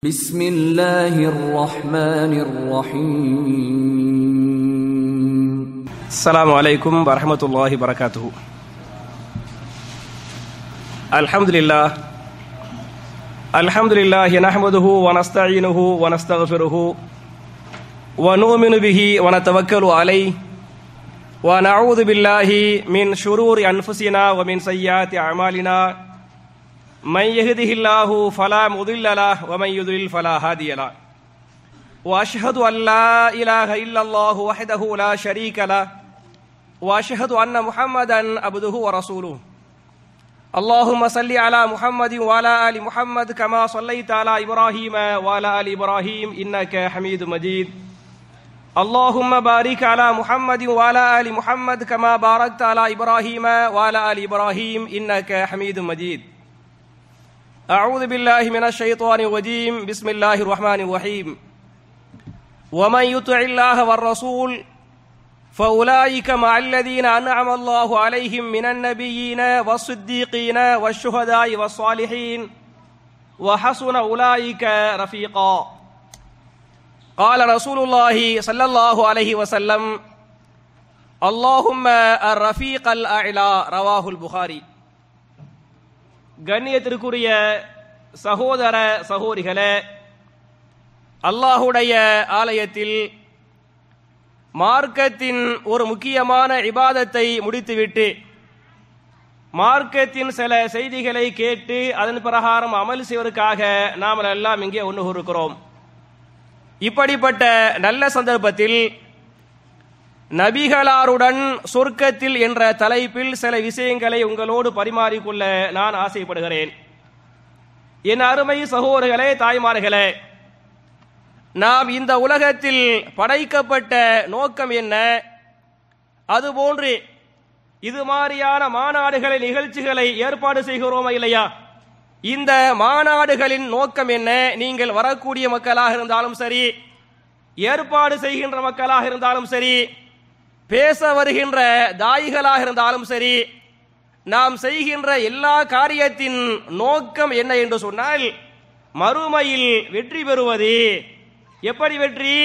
بسم الله الرحمن الرحيم السلام عليكم ورحمة الله وبركاته الحمد لله الحمد لله نحمده ونستعينه ونستغفره ونؤمن به ونتوكل عليه ونعوذ بالله من شرور أنفسنا ومن سيئات أعمالنا من يهده الله فلا مضل له ومن يضلل فلا هادي له واشهد ان لا اله الا الله وحده لا شريك له واشهد ان محمدا عبده ورسوله اللهم صل على محمد وعلى ال محمد كما صليت على ابراهيم وعلى ال ابراهيم انك حميد مجيد اللهم بارك على محمد وعلى ال محمد كما باركت على ابراهيم وعلى ال ابراهيم انك حميد مجيد أعوذ بالله من الشيطان الرجيم بسم الله الرحمن الرحيم ومن يطع الله والرسول فأولئك مع الذين أنعم الله عليهم من النبيين والصديقين والشهداء والصالحين وحسن أولئك رفيقا قال رسول الله صلى الله عليه وسلم اللهم الرفيق الأعلى رواه البخاري கண்ணியத்திற்குரிய சகோதர சகோதரிகளே அல்லாஹுடைய ஆலயத்தில் மார்க்கத்தின் ஒரு முக்கியமான இபாதத்தை முடித்துவிட்டு மார்க்கத்தின் சில செய்திகளை கேட்டு அதன் பிரகாரம் அமல் செய்வதற்காக நாம் எல்லாம் இங்கே ஒன்று இருக்கிறோம் இப்படிப்பட்ட நல்ல சந்தர்ப்பத்தில் நபிகளாருடன் சொர்க்கத்தில் என்ற தலைப்பில் சில விஷயங்களை உங்களோடு பரிமாறிக்கொள்ள நான் ஆசைப்படுகிறேன் என் அருமை சகோதரர்களே தாய்மார்களே நாம் இந்த உலகத்தில் படைக்கப்பட்ட நோக்கம் என்ன அதுபோன்று இது மாதிரியான மாநாடுகளை நிகழ்ச்சிகளை ஏற்பாடு செய்கிறோமா இல்லையா இந்த மாநாடுகளின் நோக்கம் என்ன நீங்கள் வரக்கூடிய மக்களாக இருந்தாலும் சரி ஏற்பாடு செய்கின்ற மக்களாக இருந்தாலும் சரி பேச வருகின்ற தாய்களாக இருந்தாலும் சரி நாம் செய்கின்ற எல்லா காரியத்தின் நோக்கம் என்ன என்று சொன்னால் மறுமையில் வெற்றி பெறுவது எப்படி வெற்றி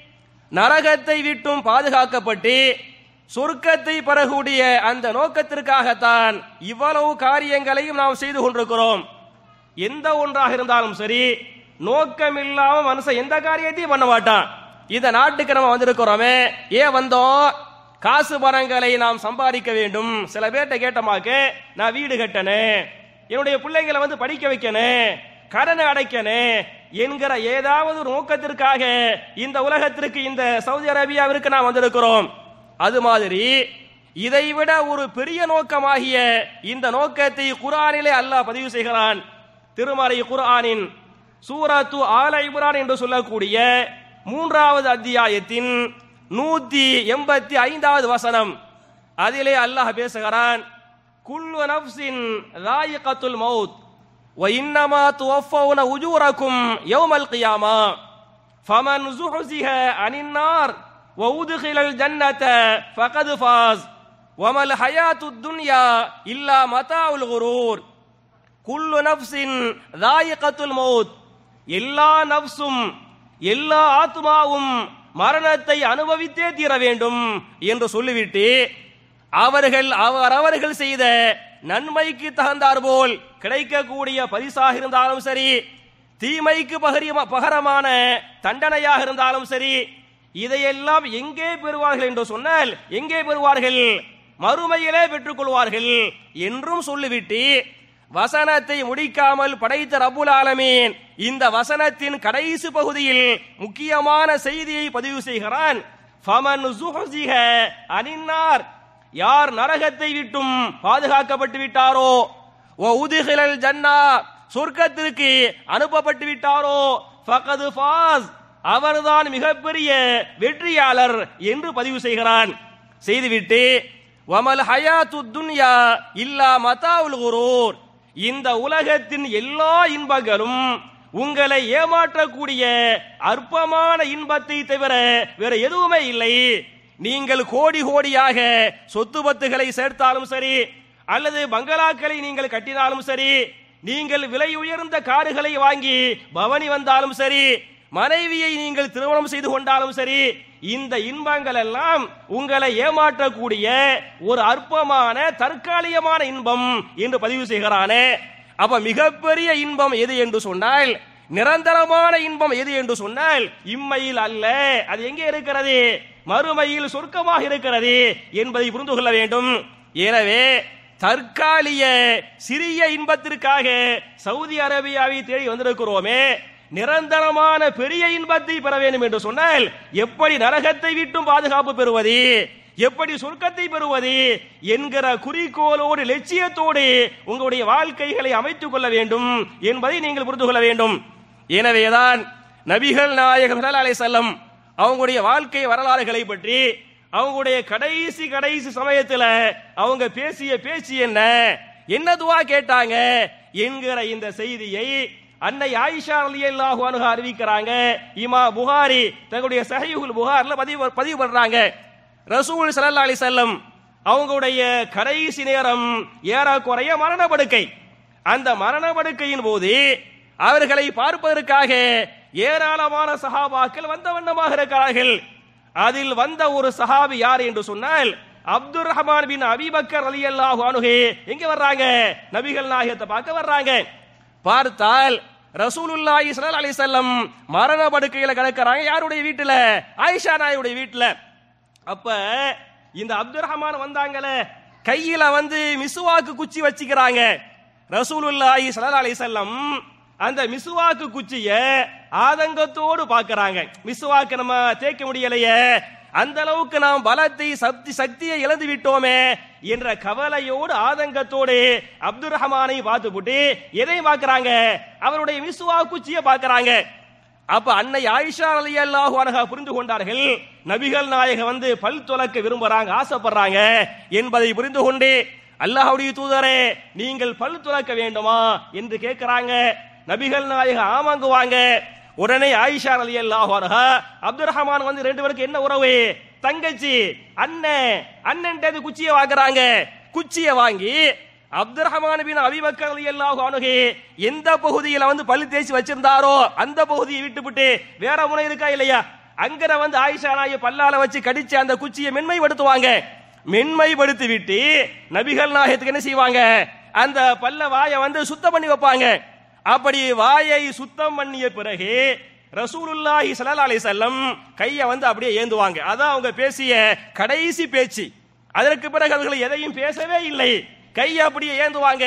நரகத்தை விட்டும் பாதுகாக்கப்பட்டு சொர்க்கத்தை பெறக்கூடிய அந்த நோக்கத்திற்காகத்தான் இவ்வளவு காரியங்களையும் நாம் செய்து கொண்டிருக்கிறோம் எந்த ஒன்றாக இருந்தாலும் சரி நோக்கம் இல்லாம மனுஷன் எந்த காரியத்தையும் பண்ண மாட்டான் இந்த நாட்டுக்கு நம்ம வந்திருக்கிறோமே ஏன் வந்தோம் காசு பணங்களை நாம் சம்பாதிக்க வேண்டும் சில பேர்கிட்ட கேட்டமாக்க நான் வீடு கட்டணும் என்னுடைய பிள்ளைங்களை வந்து படிக்க வைக்கணும் கடனை அடைக்கணும் என்கிற ஏதாவது ஒரு நோக்கத்திற்காக இந்த உலகத்திற்கு இந்த சவுதி அரேபியாவிற்கு நாம் வந்திருக்கிறோம் அது மாதிரி இதைவிட ஒரு பெரிய நோக்கமாகிய இந்த நோக்கத்தை குரானிலே அல்லாஹ் பதிவு செய்கிறான் திருமறை குர்ஆனின் சூரத்து ஆல இப்ரான் என்று சொல்லக்கூடிய மூன்றாவது அத்தியாயத்தின் நூத்தி எண்பத்தி ஐந்தாவது வசனம் அதிலே அல்லாஹ் பேசுகிறான் குல்லு நப்சின் ராயிகத்துல் மவுத் وإنما توفون أجوركم يوم القيامة فمن زحزح عن النار وأدخل الجنة فقد فاز وما الحياة الدنيا إلا متاع الغرور كل نفس ذائقة الموت எல்லா நப்சும் எல்லா ஆத்மாவும் மரணத்தை அனுபவித்தே தீர வேண்டும் என்று சொல்லிவிட்டு அவர்கள் அவரவர்கள் செய்த நன்மைக்கு தகுந்தார் போல் கிடைக்கக்கூடிய பரிசாக இருந்தாலும் சரி தீமைக்கு பகரமான தண்டனையாக இருந்தாலும் சரி இதையெல்லாம் எங்கே பெறுவார்கள் என்று சொன்னால் எங்கே பெறுவார்கள் மறுமையிலே பெற்றுக் கொள்வார்கள் என்றும் சொல்லிவிட்டு வசனத்தை முடிக்காமல் படைத்த ரபுல் ஆலமீன் இந்த வசனத்தின் கடைசி பகுதியில் முக்கியமான செய்தியை பதிவு செய்கிறான் ஃபமன் சுஹசிஹ அனின்னார் யார் நரகத்தை விட்டும் பாதுகாக்கப்பட்டு விட்டாரோ ஓ உதுகிலல் ஜன்னா சொர்க்கத்திற்கு அனுப்பப்பட்டு விட்டாரோ ஃபகது ஃபாஸ் அவர்தான் மிகப்பெரிய வெற்றியாளர் என்று பதிவு செய்கிறான் செய்துவிட்டு வமல் ஹயாத்து துன்யா இல்லா மதாவுல் குரூர் இந்த உலகத்தின் எல்லா இன்பங்களும் உங்களை ஏமாற்றக்கூடிய அற்பமான இன்பத்தை தவிர வேற எதுவுமே இல்லை நீங்கள் கோடி கோடியாக சொத்து பத்துகளை சேர்த்தாலும் சரி அல்லது பங்களாக்களை நீங்கள் கட்டினாலும் சரி நீங்கள் விலை உயர்ந்த காருகளை வாங்கி பவனி வந்தாலும் சரி மனைவியை நீங்கள் திருமணம் செய்து கொண்டாலும் சரி இந்த இன்பங்கள் எல்லாம் உங்களை ஏமாற்றக்கூடிய ஒரு அற்பமான தற்காலிகமான இன்பம் என்று பதிவு செய்கிறானே அப்ப மிகப்பெரிய இன்பம் எது என்று சொன்னால் நிரந்தரமான இன்பம் எது என்று சொன்னால் இம்மையில் அல்ல அது எங்கே இருக்கிறது மறுமையில் சொர்க்கமாக இருக்கிறது என்பதை புரிந்து கொள்ள வேண்டும் எனவே தற்காலிக சிறிய இன்பத்திற்காக சவுதி அரேபியாவை தேடி வந்திருக்கிறோமே நிரந்தரமான பெரிய இன்பத்தை பெற வேண்டும் என்று சொன்னால் எப்படி நரகத்தை விட்டும் பாதுகாப்பு பெறுவது எப்படி சொர்க்கத்தை பெறுவது என்கிற குறிக்கோளோடு லட்சியத்தோடு உங்களுடைய வாழ்க்கைகளை அமைத்துக் கொள்ள வேண்டும் என்பதை நீங்கள் புரிந்து கொள்ள வேண்டும் எனவேதான் நபிகள் நாயகம் அலை செல்லம் அவங்களுடைய வாழ்க்கை வரலாறுகளை பற்றி அவங்களுடைய கடைசி கடைசி சமயத்துல அவங்க பேசிய பேச்சு என்ன என்ன துவா கேட்டாங்க என்கிற இந்த செய்தியை அன்னை ஆயிஷா ரலியல்லாஹு அன்ஹா அறிவிக்கிறாங்க இமா புகாரி தங்களுடைய சஹீஹுல் புகார்ல பதிவு பதிவு பண்றாங்க ரசூல் ஸல்லல்லாஹு அலைஹி வஸல்லம் அவங்களுடைய கடைசி நேரம் ஏறக்குறைய மரண படுக்கை அந்த மரண படுக்கையின் போது அவர்களை பார்ப்பதற்காக ஏராளமான சஹாபாக்கள் வந்த வண்ணமாக இருக்கிறார்கள் அதில் வந்த ஒரு சஹாபி யார் என்று சொன்னால் அப்துல் ரஹ்மான் பின் அபிபக்கர் அலி அல்லாஹு அனுகே எங்க வர்றாங்க நபிகள் நாயகத்தை பார்க்க வர்றாங்க பார்த்தால் ரசூலுல்லாஹி ஸல்லல்லாஹு அலைஹி வஸல்லம் மரண படுக்கையில கிடக்குறாங்க யாருடைய வீட்டுல ஆயிஷா நாயுடைய வீட்டுல அப்ப இந்த அப்துல் ரஹ்மான் வந்தாங்கல கையில வந்து மிசுவாக்கு குச்சி வச்சுக்கிறாங்க ரசூலுல்லாஹி ஸல்லல்லாஹு அலைஹி வஸல்லம் அந்த மிசுவாக்கு குச்சிய ஆதங்கத்தோடு பார்க்கறாங்க மிசுவாக்கு நம்ம தேய்க்க முடியலையே அந்த அளவுக்கு நாம் பலத்தை சக்தி சக்தியை இழந்து விட்டோமே என்ற கவலையோடு ஆதங்கத்தோடு அப்துல் ரஹ்மானை பார்த்துவிட்டு எதை பார்க்கறாங்க அவருடைய மிசுவா குச்சியை பார்க்கறாங்க அப்ப அன்னை ஆயிஷா ரலியல்லாஹு அன்ஹா புரிந்து கொண்டார்கள் நபிகள் நாயக வந்து பல் துலக்க விரும்புறாங்க ஆசைப்படுறாங்க என்பதை புரிந்து கொண்டு அல்லாஹ்வுடைய தூதரே நீங்கள் பல் துலக்க வேண்டுமா என்று கேட்கிறாங்க நபிகள் நாயக ஆமாங்குவாங்க உடனே ஆயிஷா ரலியல்லாஹு அன்ஹா அப்துல் ரஹ்மான் வந்து ரெண்டு பேருக்கு என்ன உறவு தங்கச்சி அண்ணன் அண்ணன் குச்சியை வாங்குறாங்க குச்சியை வாங்கி அப்துல் ரஹ்மான் பின் அபிபக்கர் ரலியல்லாஹு அன்ஹு எந்த பகுதியில வந்து பல்லு தேய்ச்சி வச்சிருந்தாரோ அந்த பகுதியை விட்டுவிட்டு வேற முனை இருக்கா இல்லையா அங்கர வந்து ஆயிஷா நாயை பல்லால வச்சு கடிச்சு அந்த குச்சியை மென்மைப்படுத்துவாங்க மென்மைப்படுத்தி விட்டு நபிகள் நாயகத்துக்கு என்ன செய்வாங்க அந்த பல்ல வாயை வந்து சுத்தம் பண்ணி வைப்பாங்க அப்படி வாயை சுத்தம் பண்ணிய பிறகு ரசூலுல்லாஹி ஸல்லல்லாஹு அலைஹி வஸல்லம் கையை வந்து அப்படியே ஏந்துவாங்க அதான் அவங்க பேசிய கடைசி பேச்சு அதற்கு பிறகு அவர்கள் எதையும் பேசவே இல்லை கையை அப்படியே ஏந்துவாங்க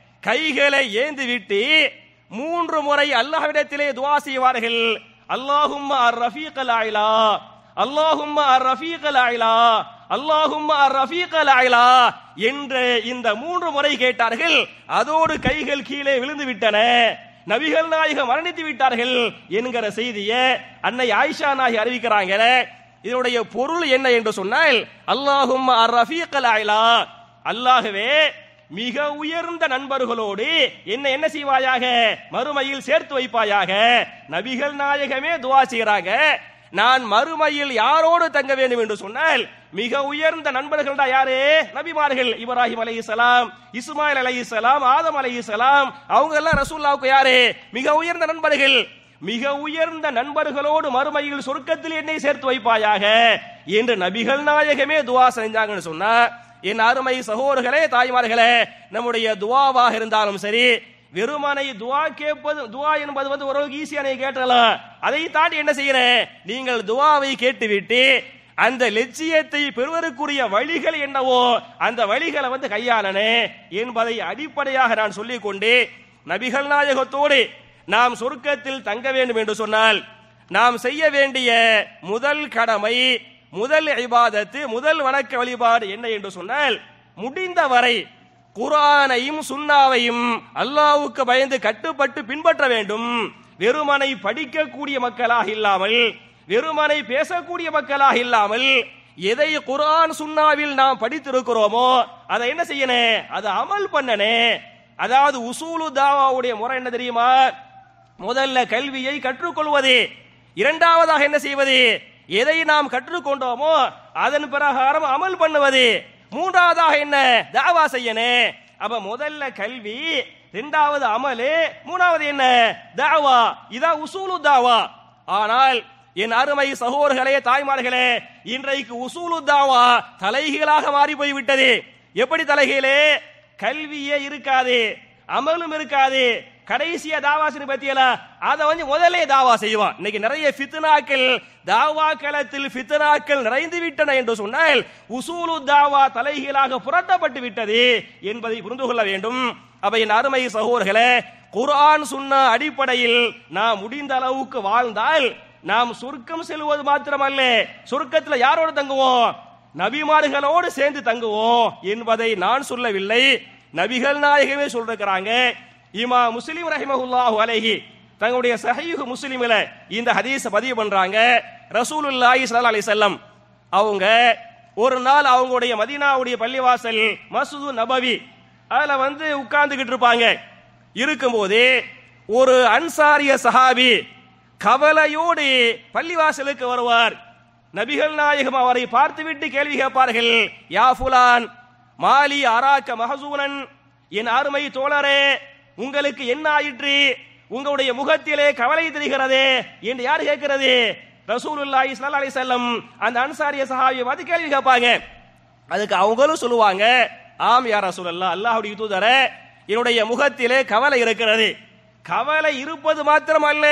கைகளை ஏந்து விட்டு மூன்று முறை அல்லாஹ்விடத்திலே துவா செய்வார்கள் அல்லாஹும்ம அர் ரஃபீகல் ஆயிலா அல்லாஹும்ம அர் ரஃபீகல் ஆயிலா அல்லாஹும்ம அர் ரஃபீகல் ஆயிலா என்று இந்த மூன்று முறை கேட்டார்கள் அதோடு கைகள் கீழே விழுந்து விட்டன நபிகள் நாயகம் மரணித்து விட்டார்கள் என்கிற செய்தியை அன்னை ஆயிஷா நாயகி அறிவிக்கிறாங்க இதனுடைய பொருள் என்ன என்று சொன்னால் அல்லாஹும் அர் ரஃபீகல் ஆயிலா அல்லாஹ்வே மிக உயர்ந்த நண்பர்களோடு என்ன என்ன செய்வாயாக மறுமையில் சேர்த்து வைப்பாயாக நபிகள் நாயகமே துவா செய்கிறாங்க நான் மறுமையில் யாரோடு தங்க வேண்டும் என்று சொன்னால் மிக உயர்ந்த நண்பர்கள் தான் யாரு நபிமார்கள் இப்ராஹிம் அலைஹிஸ்ஸலாம் இஸ்மாயில் அலைஹிஸ்ஸலாம் ஆதம் அலைஹிஸ்ஸலாம் அவங்க எல்லாம் ரசூல்லாவுக்கு யாரு மிக உயர்ந்த நண்பர்கள் மிக உயர்ந்த நண்பர்களோடு மறுமையில் சொர்க்கத்தில் என்னை சேர்த்து வைப்பாயாக என்று நபிகள் நாயகமே துவா செஞ்சாங்கன்னு சொன்னா என் அருமை சகோதரர்களே தாய்மார்களே நம்முடைய துவாவாக இருந்தாலும் சரி வெறுமனை துவா கேட்பது துவா என்பது வந்து ஒரு ஈஸியான கேட்டலாம் அதை தாண்டி என்ன செய்யறேன் நீங்கள் துவாவை கேட்டுவிட்டு அந்த லட்சியத்தை பெறுவதற்குரிய வழிகள் என்னவோ அந்த வழிகளை வந்து கையாளனே என்பதை அடிப்படையாக நான் சொல்லிக் கொண்டு நபிகள் நாயகத்தோடு நாம் சொர்க்கத்தில் தங்க வேண்டும் என்று சொன்னால் நாம் செய்ய வேண்டிய முதல் கடமை முதல் இபாதத்து முதல் வணக்க வழிபாடு என்ன என்று சொன்னால் முடிந்த வரை குரானையும் சுன்னாவையும் அல்லாவுக்கு பயந்து கட்டுப்பட்டு பின்பற்ற வேண்டும் வெறுமனை படிக்கக்கூடிய மக்களாக இல்லாமல் வெறுமனை பேசக்கூடிய மக்களாக இல்லாமல் எதை குரான் சுன்னாவில் நாம் படித்திருக்கிறோமோ அதை என்ன செய்யணும் அதை அமல் பண்ணனே அதாவது உசூலு தாவாவுடைய முறை என்ன தெரியுமா முதல்ல கல்வியை கற்றுக்கொள்வது இரண்டாவதாக என்ன செய்வது எதை நாம் கற்றுக்கொண்டோமோ அதன் பிரகாரம் அமல் பண்ணுவது மூன்றாவதாக என்ன தாவா செய்யணும் அப்ப முதல்ல கல்வி இரண்டாவது அமலு மூணாவது என்ன தாவா இதா உசூலு தாவா ஆனால் என் அருமை சகோதரர்களே தாய்மார்களே இன்றைக்கு உசூலு தாவா தலைகீழாக மாறி போய்விட்டது எப்படி தலைகீழே கல்வியே இருக்காது அமலும் இருக்காது கடைசியா தாவாசினி பத்தியல அதை வந்து முதல்ல தாவா செய்வான் இன்னைக்கு நிறைய ஃபித்னாக்கள் தாவா களத்தில் ஃபித்னாக்கள் நிறைந்து விட்டன என்று சொன்னால் உசூலு தாவா தலைகீழாக புரட்டப்பட்டு விட்டது என்பதை புரிந்து கொள்ள வேண்டும் அப்ப என் அருமை சகோதரர்களே குர்ஆன் சொன்ன அடிப்படையில் நாம் முடிந்த அளவுக்கு வாழ்ந்தால் நாம் சொர்க்கம் செல்வது மாத்திரமல்ல சொர்க்கத்தில் யாரோடு தங்குவோம் நபிமார்களோடு சேர்ந்து தங்குவோம் என்பதை நான் சொல்லவில்லை நபிகள் நாயகமே சொல்றாங்க இமா முஸ்லிம் ரஹிமஹுல்லாஹு அலைஹி தங்களுடைய சஹீஹ் முஸ்லிமில இந்த ஹதீஸ பதிவு பண்றாங்க ரசூலுல்லாஹி ஸல்லல்லாஹு அலைஹி வஸல்லம் அவங்க ஒரு நாள் அவங்களுடைய மதீனாவுடைய பள்ளிவாசல் மஸ்ஜிது நபவி அதுல வந்து உட்கார்ந்துகிட்டு இருப்பாங்க இருக்கும்போது ஒரு அன்சாரிய சஹாபி கவலையோடு பள்ளிவாசலுக்கு வருவார் நபிகள் நாயகம் அவரை பார்த்துவிட்டு கேள்வி கேட்பார்கள் யா ஃபுலான் மாலி அராக்க மஹசூனன் என் அருமை தோழரே உங்களுக்கு என்ன ஆயிற்று உங்களுடைய முகத்திலே கவலை தெரிகிறது என்று யார் கேட்கிறது ரசூலுல்லாஹி ஸல்லல்லாஹு அலைஹி வஸல்லம் அந்த அன்சாரிய சஹாபியை பார்த்து கேள்வி கேட்பாங்க அதுக்கு அவங்களும் சொல்லுவாங்க ஆம் யா ரசூலல்லாஹ் அல்லாஹ்வுடைய தூதரே என்னுடைய முகத்திலே கவலை இருக்கிறது கவலை இருப்பது மாத்திரமல்ல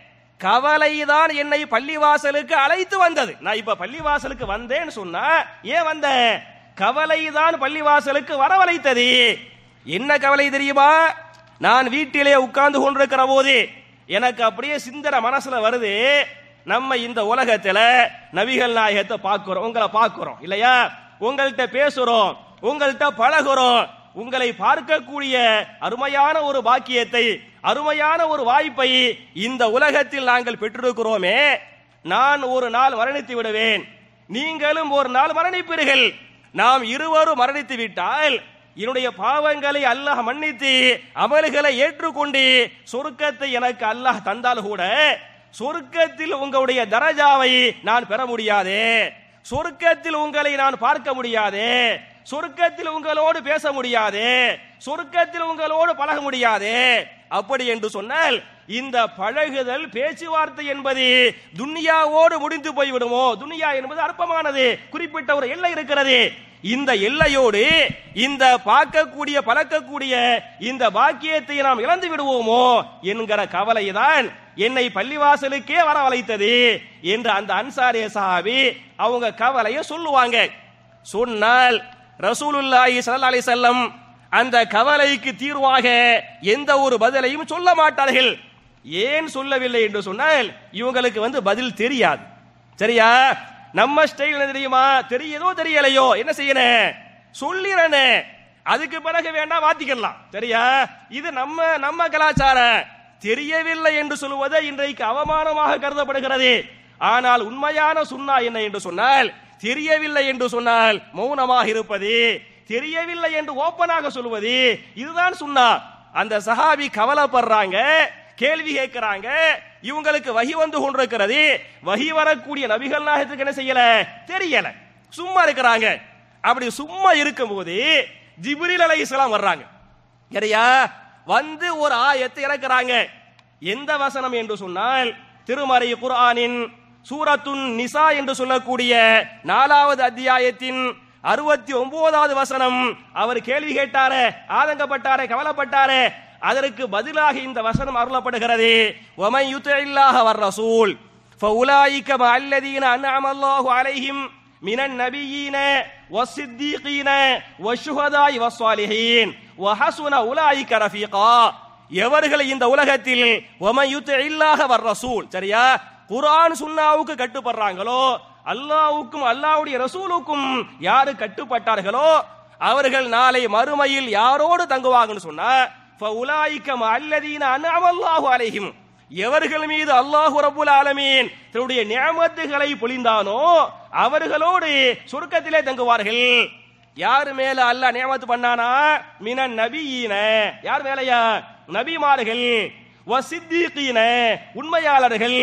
கவலை தான் என்னை பள்ளிவாசலுக்கு அழைத்து வந்தது நான் இப்ப பள்ளிவாசலுக்கு வந்தேன்னு சொன்னா ஏன் வந்தேன் கவலை தான் பள்ளிவாசலுக்கு வரவழைத்தது என்ன கவலை தெரியுமா நான் வீட்டிலே உட்கார்ந்து கொண்டிருக்கிற போது எனக்கு அப்படியே சிந்தனை மனசுல வருது நம்ம இந்த உலகத்துல நபிகள் நாயகத்தை பார்க்கிறோம் உங்களை பார்க்கிறோம் இல்லையா உங்கள்கிட்ட பேசுறோம் உங்கள்கிட்ட பழகுறோம் உங்களை பார்க்கக்கூடிய அருமையான ஒரு பாக்கியத்தை அருமையான ஒரு வாய்ப்பை இந்த உலகத்தில் நாங்கள் பெற்றிருக்கிறோமே நான் ஒரு நாள் மரணித்து விடுவேன் நீங்களும் ஒரு நாள் மரணிப்பீர்கள் நாம் இருவரும் மரணித்து விட்டால் என்னுடைய பாவங்களை அல்லாஹ் மன்னித்து அமல்களை ஏற்றுக்கொண்டு சொர்க்கத்தை எனக்கு அல்லாஹ் தந்தால் கூட சொர்க்கத்தில் உங்களுடைய தரஜாவை நான் பெற முடியாதே சொர்க்கத்தில் உங்களை நான் பார்க்க முடியாதே சொர்க்கத்தில் உங்களோடு பேச முடியாதே சொர்க்கத்தில் உங்களோடு பழக முடியாதே அப்படி என்று சொன்னால் இந்த பழகுதல் பேச்சுவார்த்தை என்பது துன்யாவோடு முடிந்து போய்விடுமோ துன்யா என்பது அற்பமானது குறிப்பிட்ட ஒரு எல்லை இருக்கிறது இந்த எல்லையோடு இந்த பார்க்கக்கூடிய பழக்கக்கூடிய இந்த பாக்கியத்தை நாம் இழந்து விடுவோமோ என்கிற கவலைதான் என்னை பள்ளிவாசலுக்கே வரவழைத்தது என்று அந்த அன்சாரிய சாபி அவங்க கவலையை சொல்லுவாங்க சொன்னால் ரசூலுல்லாஹி ஸல்லல்லாஹு அலைஹி வஸல்லம் அந்த கவலைக்கு தீர்வாக எந்த ஒரு பதிலையும் சொல்ல மாட்டார்கள் ஏன் சொல்லவில்லை என்று சொன்னால் இவங்களுக்கு வந்து பதில் தெரியாது சரியா நம்ம ஸ்டைல் என்ன தெரியுமா தெரியதோ தெரியலையோ என்ன செய்யணும் சொல்லிறனே அதுக்கு பிறகு வேண்டாம் மாத்திக்கலாம் சரியா இது நம்ம நம்ம கலாச்சாரம் தெரியவில்லை என்று சொல்லுவது இன்றைக்கு அவமானமாக கருதப்படுகிறது ஆனால் உண்மையான சுண்ணா என்ன என்று சொன்னால் தெரியவில்லை என்று சொன்னால் மௌனமாக இருப்பது தெரியவில்லை என்று ஓப்பனாக சொல்லுவது இதுதான் சுண்ணா அந்த சஹாபி கவலைப்படுறாங்க கேள்வி கேட்கிறாங்க இவங்களுக்கு வகி வந்து கொண்டிருக்கிறது வகி வரக்கூடிய நபிகள் நாயகத்துக்கு என்ன செய்யல தெரியல சும்மா இருக்கிறாங்க அப்படி சும்மா இருக்கும்போது ஜிப்ரீல் அலைஹிஸ்ஸலாம் வர்றாங்க சரியா வந்து ஒரு ஆயத்தை இறக்குறாங்க எந்த வசனம் என்று சொன்னால் திருமறை குர்ஆனின் சூரத்துன் நிசா என்று சொல்லக்கூடிய நாலாவது அத்தியாயத்தின் அறுபத்தி ஒன்பதாவது வசனம் அவர் கேள்வி கேட்டாரே ஆதங்கப்பட்டாரே கவலைப்பட்டாரே அதற்கு பதிலாக இந்த வசனம் அருளப்படுகிறது ஒமை யுத்தில்லாஹ வர் ரசூல் فأولئك مع الذين أنعم الله عليهم من النبيين والصديقين والشهداء والصالحين وحسن أولئك رفيقا எவர்கள் இந்த உலகத்தில் ஒமை யுத்த இல்லாக வர் ரசூல் சரியா குர்ஆன் சுன்னாவுக்கு கட்டுப்படுறாங்களோ அல்லாவுக்கும் அல்லாவுடைய ரசூலுக்கும் யாரு கட்டுப்பட்டார்களோ அவர்கள் நாளை மறுமையில் யாரோடு தங்குவாங்கன்னு சொன்னா ஃபஉலாயிக்க அல்லதீன அன்அமல்லாஹு அலைஹிம் எவர்கள் மீது அல்லாஹு ரப்புல் ஆலமீன் தன்னுடைய நியமத்துகளை பொழிந்தானோ அவர்களோடு சொர்க்கத்திலே தங்குவார்கள் யார் மேல அல்லாஹ் நியமத்து பண்ணானா மினன் நபியீன யார் மேலையா நபிமார்கள் வசித்தீகீன உண்மையாளர்கள்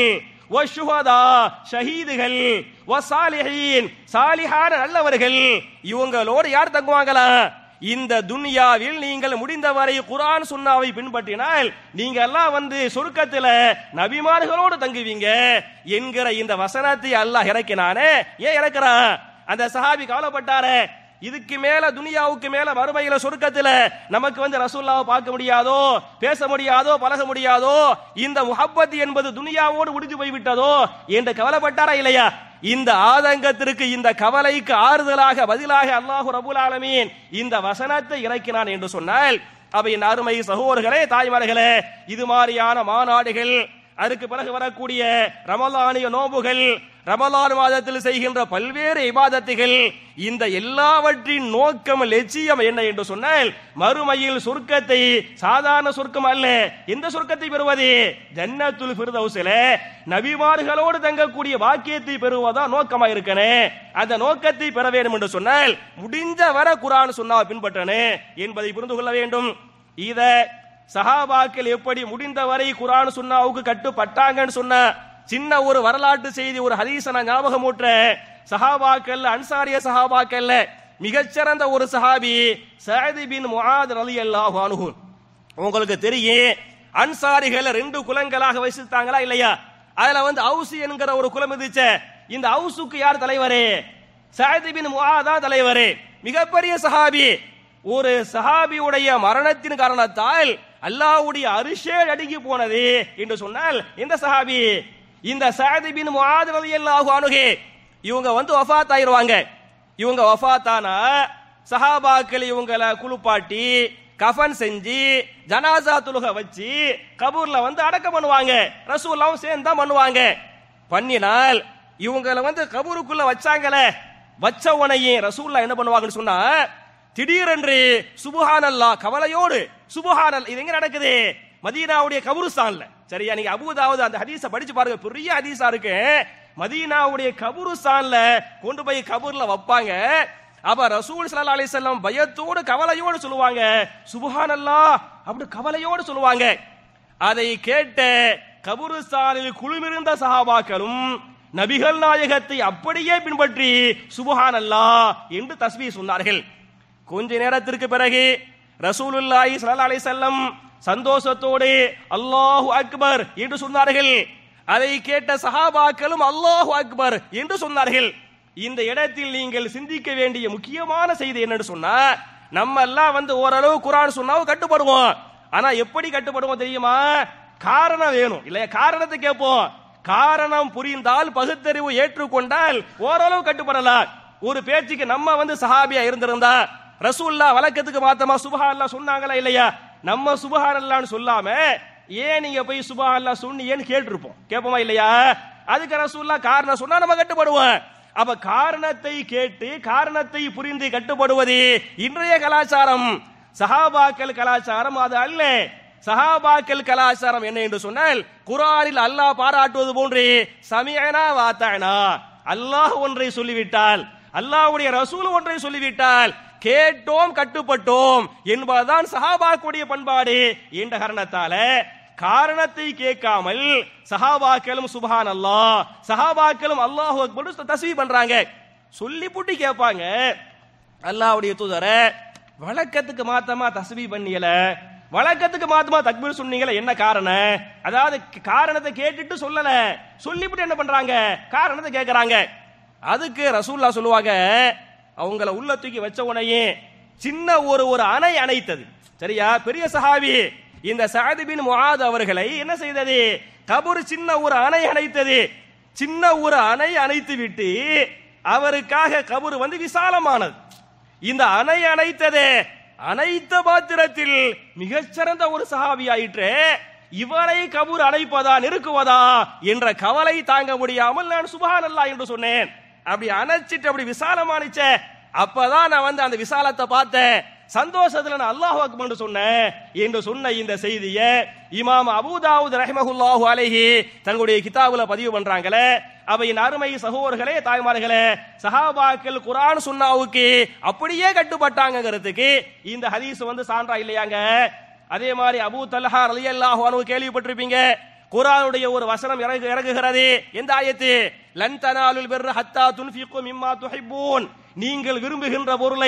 வஷுஹதா ஷஹீதுகள் வசாலிஹீன் சாலிஹான நல்லவர்கள் இவங்களோடு யார் தங்குவாங்களா இந்த துன்யாவில் நீங்கள் முடிந்தவரை குரான் சுன்னாவை பின்பற்றினால் நீங்க எல்லாம் வந்து சொர்க்கத்துல நபிமார்களோடு தங்குவீங்க என்கிற இந்த வசனத்தை அல்லாஹ் இறக்கினானே ஏன் இறக்குறான் அந்த சஹாபி கவலைப்பட்டாரே இதுக்கு மேல துனியாவுக்கு மேல மறுமையில சொர்க்கத்துல நமக்கு வந்து ரசூல்லாவை பார்க்க முடியாதோ பேச முடியாதோ பழக முடியாதோ இந்த முஹப்பத் என்பது துனியாவோடு முடிஞ்சு போய்விட்டதோ என்று கவலைப்பட்டாரா இல்லையா இந்த ஆதங்கத்திற்கு இந்த கவலைக்கு ஆறுதலாக பதிலாக அல்லாஹு ரபுல் ஆலமீன் இந்த வசனத்தை இறக்கினான் என்று சொன்னால் அவை என் அருமை சகோதரர்களே தாய்மார்களே இது மாதிரியான மாநாடுகள் அதுக்கு பிறகு வரக்கூடிய ரமலானிய நோம்புகள் ரமலான் மாதத்தில் செய்கின்ற பல்வேறு இபாதத்துகள் இந்த எல்லாவற்றின் நோக்கம் லட்சியம் என்ன என்று சொன்னால் மறுமையில் சொர்க்கத்தை சாதாரண சொர்க்கம் அல்ல எந்த சொர்க்கத்தை பெறுவது ஜன்னத்துல் ஃபிர்தௌஸில நபிமார்களோடு தங்கக்கூடிய வாக்கியத்தை பெறுவதா நோக்கமா இருக்கனே அந்த நோக்கத்தை பெற வேண்டும் என்று சொன்னால் முடிஞ்ச வர குரான் சொன்னா பின்பற்றனே என்பதை புரிந்து கொள்ள வேண்டும் இத சஹாபாக்கள் எப்படி முடிந்தவரை குரான் சுன்னாவுக்கு கட்டுப்பட்டாங்கன்னு சொன்ன சின்ன ஒரு வரலாற்று செய்தி ஒரு ஹதீஸ நான் ஞாபகம் ஊட்டுறேன் சஹாபாக்கள் அன்சாரிய சஹாபாக்கள்ல மிகச்சிறந்த ஒரு சஹாபி சஅத் பின் முஆத் ரலியல்லாஹு அன்ஹு உங்களுக்கு தெரியும் அன்சாரிகள் ரெண்டு குலங்களாக வசித்தாங்களா இல்லையா அதுல வந்து அவுசி என்கிற ஒரு குலம் இருந்துச்சு இந்த அவுசுக்கு யார் தலைவரே சஅத் பின் முஆத் தான் தலைவரே மிகப்பெரிய சஹாபி ஒரு சஹாபியுடைய மரணத்தின் காரணத்தால் அல்லாஹ்வுடைய அரிஷே அடுக்கி போனது என்று சொன்னால் இந்த சஹாபி இந்த சஅத் பின் முஆத் ரலியல்லாஹு அன்ஹு இவங்க வந்து வஃபாத் ஆயிருவாங்க இவங்க வஃபாத்தானா சஹாபாக்கள் இவங்களை குளிப்பாட்டி கஃன் செஞ்சு ஜனாசா துலுக வச்சு கபூர்ல வந்து அடக்கம் பண்ணுவாங்க ரசூல்லாவும் சேர்ந்து தான் பண்ணுவாங்க பண்ணினால் இவங்களை வந்து கபூருக்குள்ள வச்சாங்களே வச்ச உனையும் ரசூல்லா என்ன பண்ணுவாங்கன்னு சொன்னா திடீரென்று சுபஹானல்லா கவலையோடு சுபஹானல் இது எங்க நடக்குது மதீனாவுடைய கபுருஸ்தான்ல சரியா நீங்க அபுதாவது அந்த ஹதீஸ படிச்சு பாருங்க பெரிய ஹதீஸா இருக்கு மதீனாவுடைய கபுருஸ்தான்ல கொண்டு போய் கபூர்ல வைப்பாங்க அப்ப ரசூல் ஸல்லல்லாஹு அலைஹி வஸல்லம் பயத்தோடு கவலையோடு சொல்லுவாங்க சுபஹானல்லாஹ் அப்படி கவலையோடு சொல்லுவாங்க அதை கேட்ட கபுருஸ்தானில் குழுமிருந்த சஹாபாக்களும் நபிகள் நாயகத்தை அப்படியே பின்பற்றி சுபஹானல்லாஹ் என்று தஸ்பீ சொன்னார்கள் கொஞ்ச நேரத்திற்கு பிறகு ரசூலுல்லாஹி ஸல்லல்லாஹு அலைஹி வஸல்லம் சந்தோஷத்தோடு அல்லாஹு அக்பர் என்று சொன்னார்கள் அதை கேட்ட சஹாபாக்களும் அல்லாஹு அக்பர் என்று சொன்னார்கள் இந்த இடத்தில் நீங்கள் சிந்திக்க வேண்டிய முக்கியமான செய்தி என்னன்னு சொன்னா நம்ம எல்லாம் வந்து ஓரளவு குரான் சொன்னாவும் கட்டுப்படுவோம் ஆனா எப்படி கட்டுப்படுவோம் தெரியுமா காரணம் வேணும் இல்லையா காரணத்தை கேட்போம் காரணம் புரிந்தால் பகுத்தறிவு ஏற்றுக்கொண்டால் ஓரளவு கட்டுப்படலாம் ஒரு பேச்சுக்கு நம்ம வந்து சஹாபியா இருந்திருந்தா ரசூல்லா வழக்கத்துக்கு மாத்தமா சுபஹான்லா சொன்னாங்களா இல்லையா நம்ம சுபஹானல்லான்னு சொல்லாம ஏன் நீங்க போய் சுபஹான்லா சொன்னீங்கன்னு கேட்டிருப்போம் கேட்போமா இல்லையா அதுக்கு ரசூல்லா காரணம் சொன்னா நம்ம கட்டுப்படுவோம் அப்ப காரணத்தை கேட்டு காரணத்தை புரிந்து கட்டுப்படுவது இன்றைய கலாச்சாரம் சஹாபாக்கள் கலாச்சாரம் அது அல்ல சஹாபாக்கள் கலாச்சாரம் என்ன என்று சொன்னால் குரானில் அல்லாஹ் பாராட்டுவது போன்று சமியனா வாத்தானா அல்லாஹ் ஒன்றை சொல்லிவிட்டால் அல்லாஹ்வுடைய ரசூல் ஒன்றை சொல்லிவிட்டால் கேட்டோம் கட்டுப்பட்டோம் என்பதுதான் சஹாபாக்குடைய பண்பாடு என்ற காரணத்தால காரணத்தை கேட்காமல் சஹாபாக்களும் சுபஹான் அல்லாஹ் சஹாபாக்களும் அல்லாஹ் அக்பர் தஸ்வீ பண்றாங்க சொல்லி புட்டி கேட்பாங்க அல்லாஹ்வுடைய தூதர வழக்கத்துக்கு மாத்தமா தஸ்பீ பண்ணியல வழக்கத்துக்கு மாத்தமா தக்பீர் சொன்னீங்களே என்ன காரணம் அதாவது காரணத்தை கேட்டுட்டு சொல்லல சொல்லிவிட்டு என்ன பண்றாங்க காரணத்தை கேட்கறாங்க அதுக்கு ரசூல்லா சொல்லுவாங்க அவங்கள உள்ள தூக்கி வச்ச உடனே சின்ன ஒரு ஒரு அணை அணைத்தது சரியா பெரிய சஹாபி இந்த சஅத் பின் முஆத் அவர்களை என்ன செய்தது கபூர் சின்ன ஒரு அணை அணைத்தது சின்ன ஒரு அணை அணைத்து விட்டு அவருக்காக கபூர் வந்து விசாலமானது இந்த அணை அணைத்தது அனைத்த பாத்திரத்தில் மிகச்சிறந்த ஒரு சஹாபி ஆயிற்று இவரை கபூர் அணைப்பதா நெருக்குவதா என்ற கவலை தாங்க முடியாமல் நான் சுபஹானல்லா என்று சொன்னேன் அப்படி அணைச்சிட்டு அப்படி விசாலமானிச்ச அப்பதான் நான் வந்து அந்த விசாலத்தை பார்த்தேன் சந்தோஷத்துல நான் அல்லாஹ் அக்பர் சொன்னேன் என்று சொன்ன இந்த செய்தியை இமாம் அபூதாவுத் ரஹ்மஹுல்லாஹு அலைஹி தங்களுடைய கிதாபுல பதிவு பண்றாங்களே அவையின் அருமை சகோதரர்களே தாய்மார்களே சஹாபாக்கள் குரான் சுன்னாவுக்கு அப்படியே கட்டுப்பட்டாங்கிறதுக்கு இந்த ஹதீஸ் வந்து சான்றா இல்லையாங்க அதே மாதிரி அபூ தல்ஹா ரலியல்லாஹு அன்ஹு கேள்விப்பட்டிருப்பீங்க குரானுடைய ஒரு வசனம் இறங்கு இறங்குகிறது எந்த ஆயத்து லன் தனாலுல் பிர்ர ஹத்தா துன்ஃபிகு மிம்மா துஹிப்பூன் நீங்கள் விரும்புகின்ற பொருளை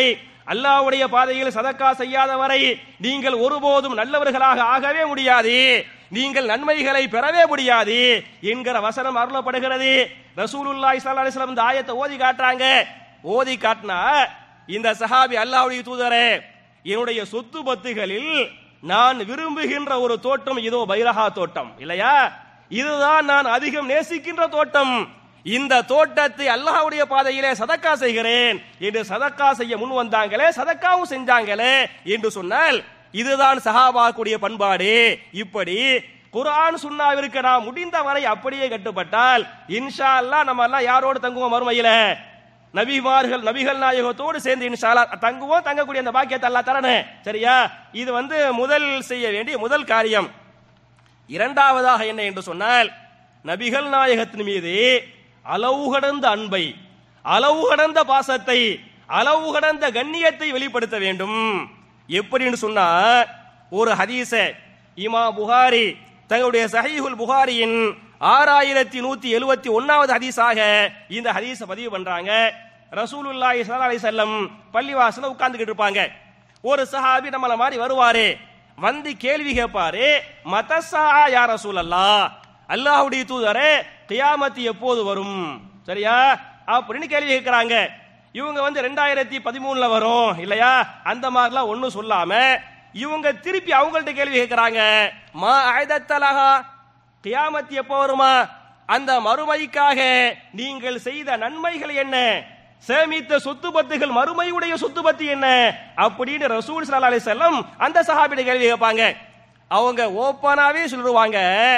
அல்லாஹ்வுடைய பாதையில் சதக்கா செய்யாத வரை நீங்கள் ஒருபோதும் நல்லவர்களாக ஆகவே முடியாது நீங்கள் நன்மைகளை பெறவே முடியாது என்கிற வசனம் அருளப்படுகிறது ரசூலுல்லாஹி ஸல்லல்லாஹு அலைஹி வஸல்லம் இந்த ஆயத்தை ஓதி காட்டுறாங்க ஓதி காட்டினா இந்த சஹாபி அல்லாஹ்வுடைய தூதரே என்னுடைய சொத்து பத்துகளில் நான் விரும்புகின்ற ஒரு தோட்டம் இதோ பைரஹா தோட்டம் இல்லையா இதுதான் நான் அதிகம் நேசிக்கின்ற தோட்டம் இந்த தோட்டத்தை அல்லாஹ்வுடைய பாதையிலே சதக்கா செய்கிறேன் என்று சதக்கா செய்ய முன் வந்தாங்களே சதக்காவும் செஞ்சாங்களே என்று சொன்னால் இதுதான் சஹாபாக்குடைய பண்பாடு இப்படி குர்ஆன் சுன்னாவிற்கு நாம் முடிந்த வரை அப்படியே கட்டுப்பட்டால் இன்ஷா அல்லாஹ் நம்ம எல்லாம் யாரோடு தங்குவோம் மறுமையில நபிமார்கள் நபிகள் நாயகத்தோடு சேர்ந்து இன்ஷா அல்லாஹ் தங்குவோம் தங்கக்கூடிய அந்த பாக்கியத்தை அல்லாஹ் தரனே சரியா இது வந்து முதல் செய்ய வேண்டிய முதல் காரியம் இரண்டாவதாக என்ன என்று சொன்னால் நபிகள் நாயகத்தின் மீது அளவு கடந்த அன்பை அளவு கடந்த பாசத்தை அளவு கடந்த கண்ணியத்தை வெளிப்படுத்த வேண்டும் எப்படின்னு சொன்னா ஒரு ஹதீஸ இமா புகாரி தங்களுடைய சஹீஹுல் புகாரியின் ஆறாயிரத்தி நூத்தி எழுபத்தி ஒன்னாவது ஹதீஸாக இந்த ஹதீஸை பதிவு பண்றாங்க ரசூலுல்லாஹி ஸல்லல்லாஹு அலைஹி வஸல்லம் பள்ளிவாசல்ல உட்கார்ந்துகிட்டு இருப்பாங்க ஒரு சஹாபி நம்மள மாதிரி வருவாரு வந்து கேள்வி கேட்பாரு மதசா யா ரசூலல்லா அல்லாஹ்வுடைய தூதரே கியாமத்து எப்போது வரும் சரியா அப்படின்னு கேள்வி கேட்கறாங்க இவங்க வந்து ரெண்டாயிரத்தி பதிமூணுல வரும் இல்லையா அந்த மாதிரிலாம் ஒன்றும் சொல்லாம இவங்க திருப்பி அவங்கள்ட்ட கேள்வி கேட்கறாங்க மா ஆயுதத்தலகா கியாமத் எப்போ வருமா அந்த மறுமைக்காக நீங்கள் செய்த நன்மைகள் என்ன சேமித்த சொத்து பத்துகள் மறுமையுடைய சொத்து பத்து என்ன அப்படின்னு ரசூல் ஸல்லல்லாஹு அலைஹி வஸல்லம் அந்த சஹாபிட்ட கேள்வி கேட்பாங்க அவங்க ஓப்பனாவே சொல்லுவாங்க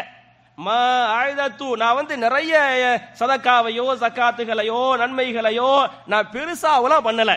மா ஆயுதத்து நான் வந்து நிறைய சதக்காவையோ சக்காத்துகளையோ நன்மைகளையோ நான் பெருசாவெல்லாம் பண்ணல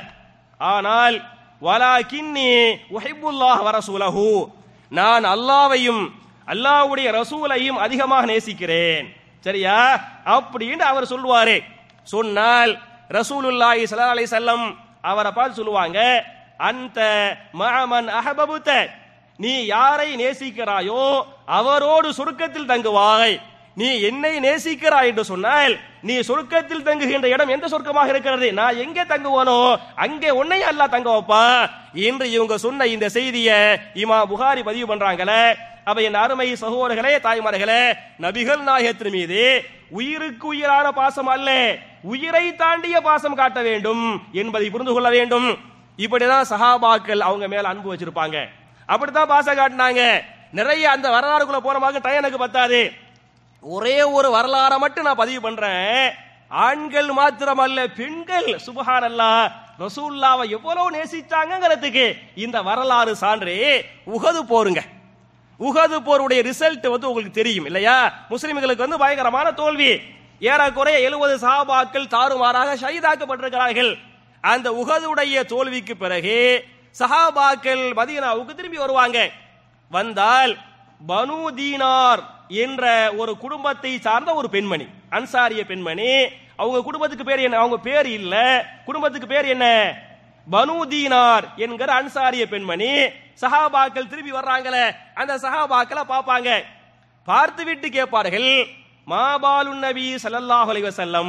ஆனால் வலா கின்னி உஹிப்புல்லாஹ் வரசூலஹு நான் அல்லாவையும் அல்லாஹ்வுடைய ரசூலையும் அதிகமாக நேசிக்கிறேன் சரியா அப்படின்னு அவர் சொல்லுவாரு சொன்னால் ரசூலுல்லாஹி ஸல்லல்லாஹு அலைஹி வஸல்லம் அவரை பார்த்து சொல்லுவாங்க அந்த மஅமன் அஹபபுத நீ யாரை நேசிக்கிறாயோ அவரோடு சொர்க்கத்தில் தங்குவாய் நீ என்னை நேசிக்கிறாய் என்று சொன்னால் நீ சொர்க்கத்தில் தங்குகின்ற இடம் எந்த சொர்க்கமாக இருக்கிறது நான் எங்கே தங்குவானோ அங்கே உன்னை அல்லாஹ் தங்க வைப்பா என்று இவங்க சொன்ன இந்த செய்தியை இமா புகாரி பதிவு பண்றாங்களே அப்ப என் அருமை சகோதரர்களே தாய்மார்களே நபிகள் நாயகத்தின் மீது உயிருக்கு உயிரான பாசம் அல்ல உயிரை தாண்டிய பாசம் காட்ட வேண்டும் என்பதை புரிந்து கொள்ள வேண்டும் இப்படிதான் சஹாபாக்கள் அவங்க மேல அன்பு வச்சிருப்பாங்க அப்படித்தான் பாசம் காட்டினாங்க நிறைய அந்த வரலாறுக்குள்ள போற மாதிரி டைம் எனக்கு பத்தாது ஒரே ஒரு வரலாறை மட்டும் நான் பதிவு பண்றேன் ஆண்கள் மாத்திரமல்ல பெண்கள் சுபஹானல்லா ரசூல்லாவை எவ்வளவு நேசிச்சாங்கிறதுக்கு இந்த வரலாறு சான்று உகது போருங்க உகது போருடைய ரிசல்ட் வந்து உங்களுக்கு தெரியும் இல்லையா முஸ்லிம்களுக்கு வந்து பயங்கரமான தோல்வி ஏறக்குறைய எழுபது சஹாபாக்கள் தாறுமாறாக ஷஹீதாக்கப்பட்டிருக்கிறார்கள் அந்த உகதுடைய தோல்விக்கு பிறகு சஹாபாக்கள் மதீனாவுக்கு திரும்பி வருவாங்க வந்தால் பனு தீனார் என்ற ஒரு குடும்பத்தை சார்ந்த ஒரு பெண்மணி அன்சாரிய பெண்மணி அவங்க குடும்பத்துக்கு பேர் என்ன அவங்க பேர் இல்ல குடும்பத்துக்கு பேர் என்ன பனு தீனார் என்கிற அன்சாரிய பெண்மணி சஹாபாக்கள் திரும்பி வர்றாங்களே அந்த சஹாபாக்களை பார்ப்பாங்க பார்த்து விட்டு கேட்பார்கள் மாபாலு நபி ஸல்லல்லாஹு அலைஹி வஸல்லம்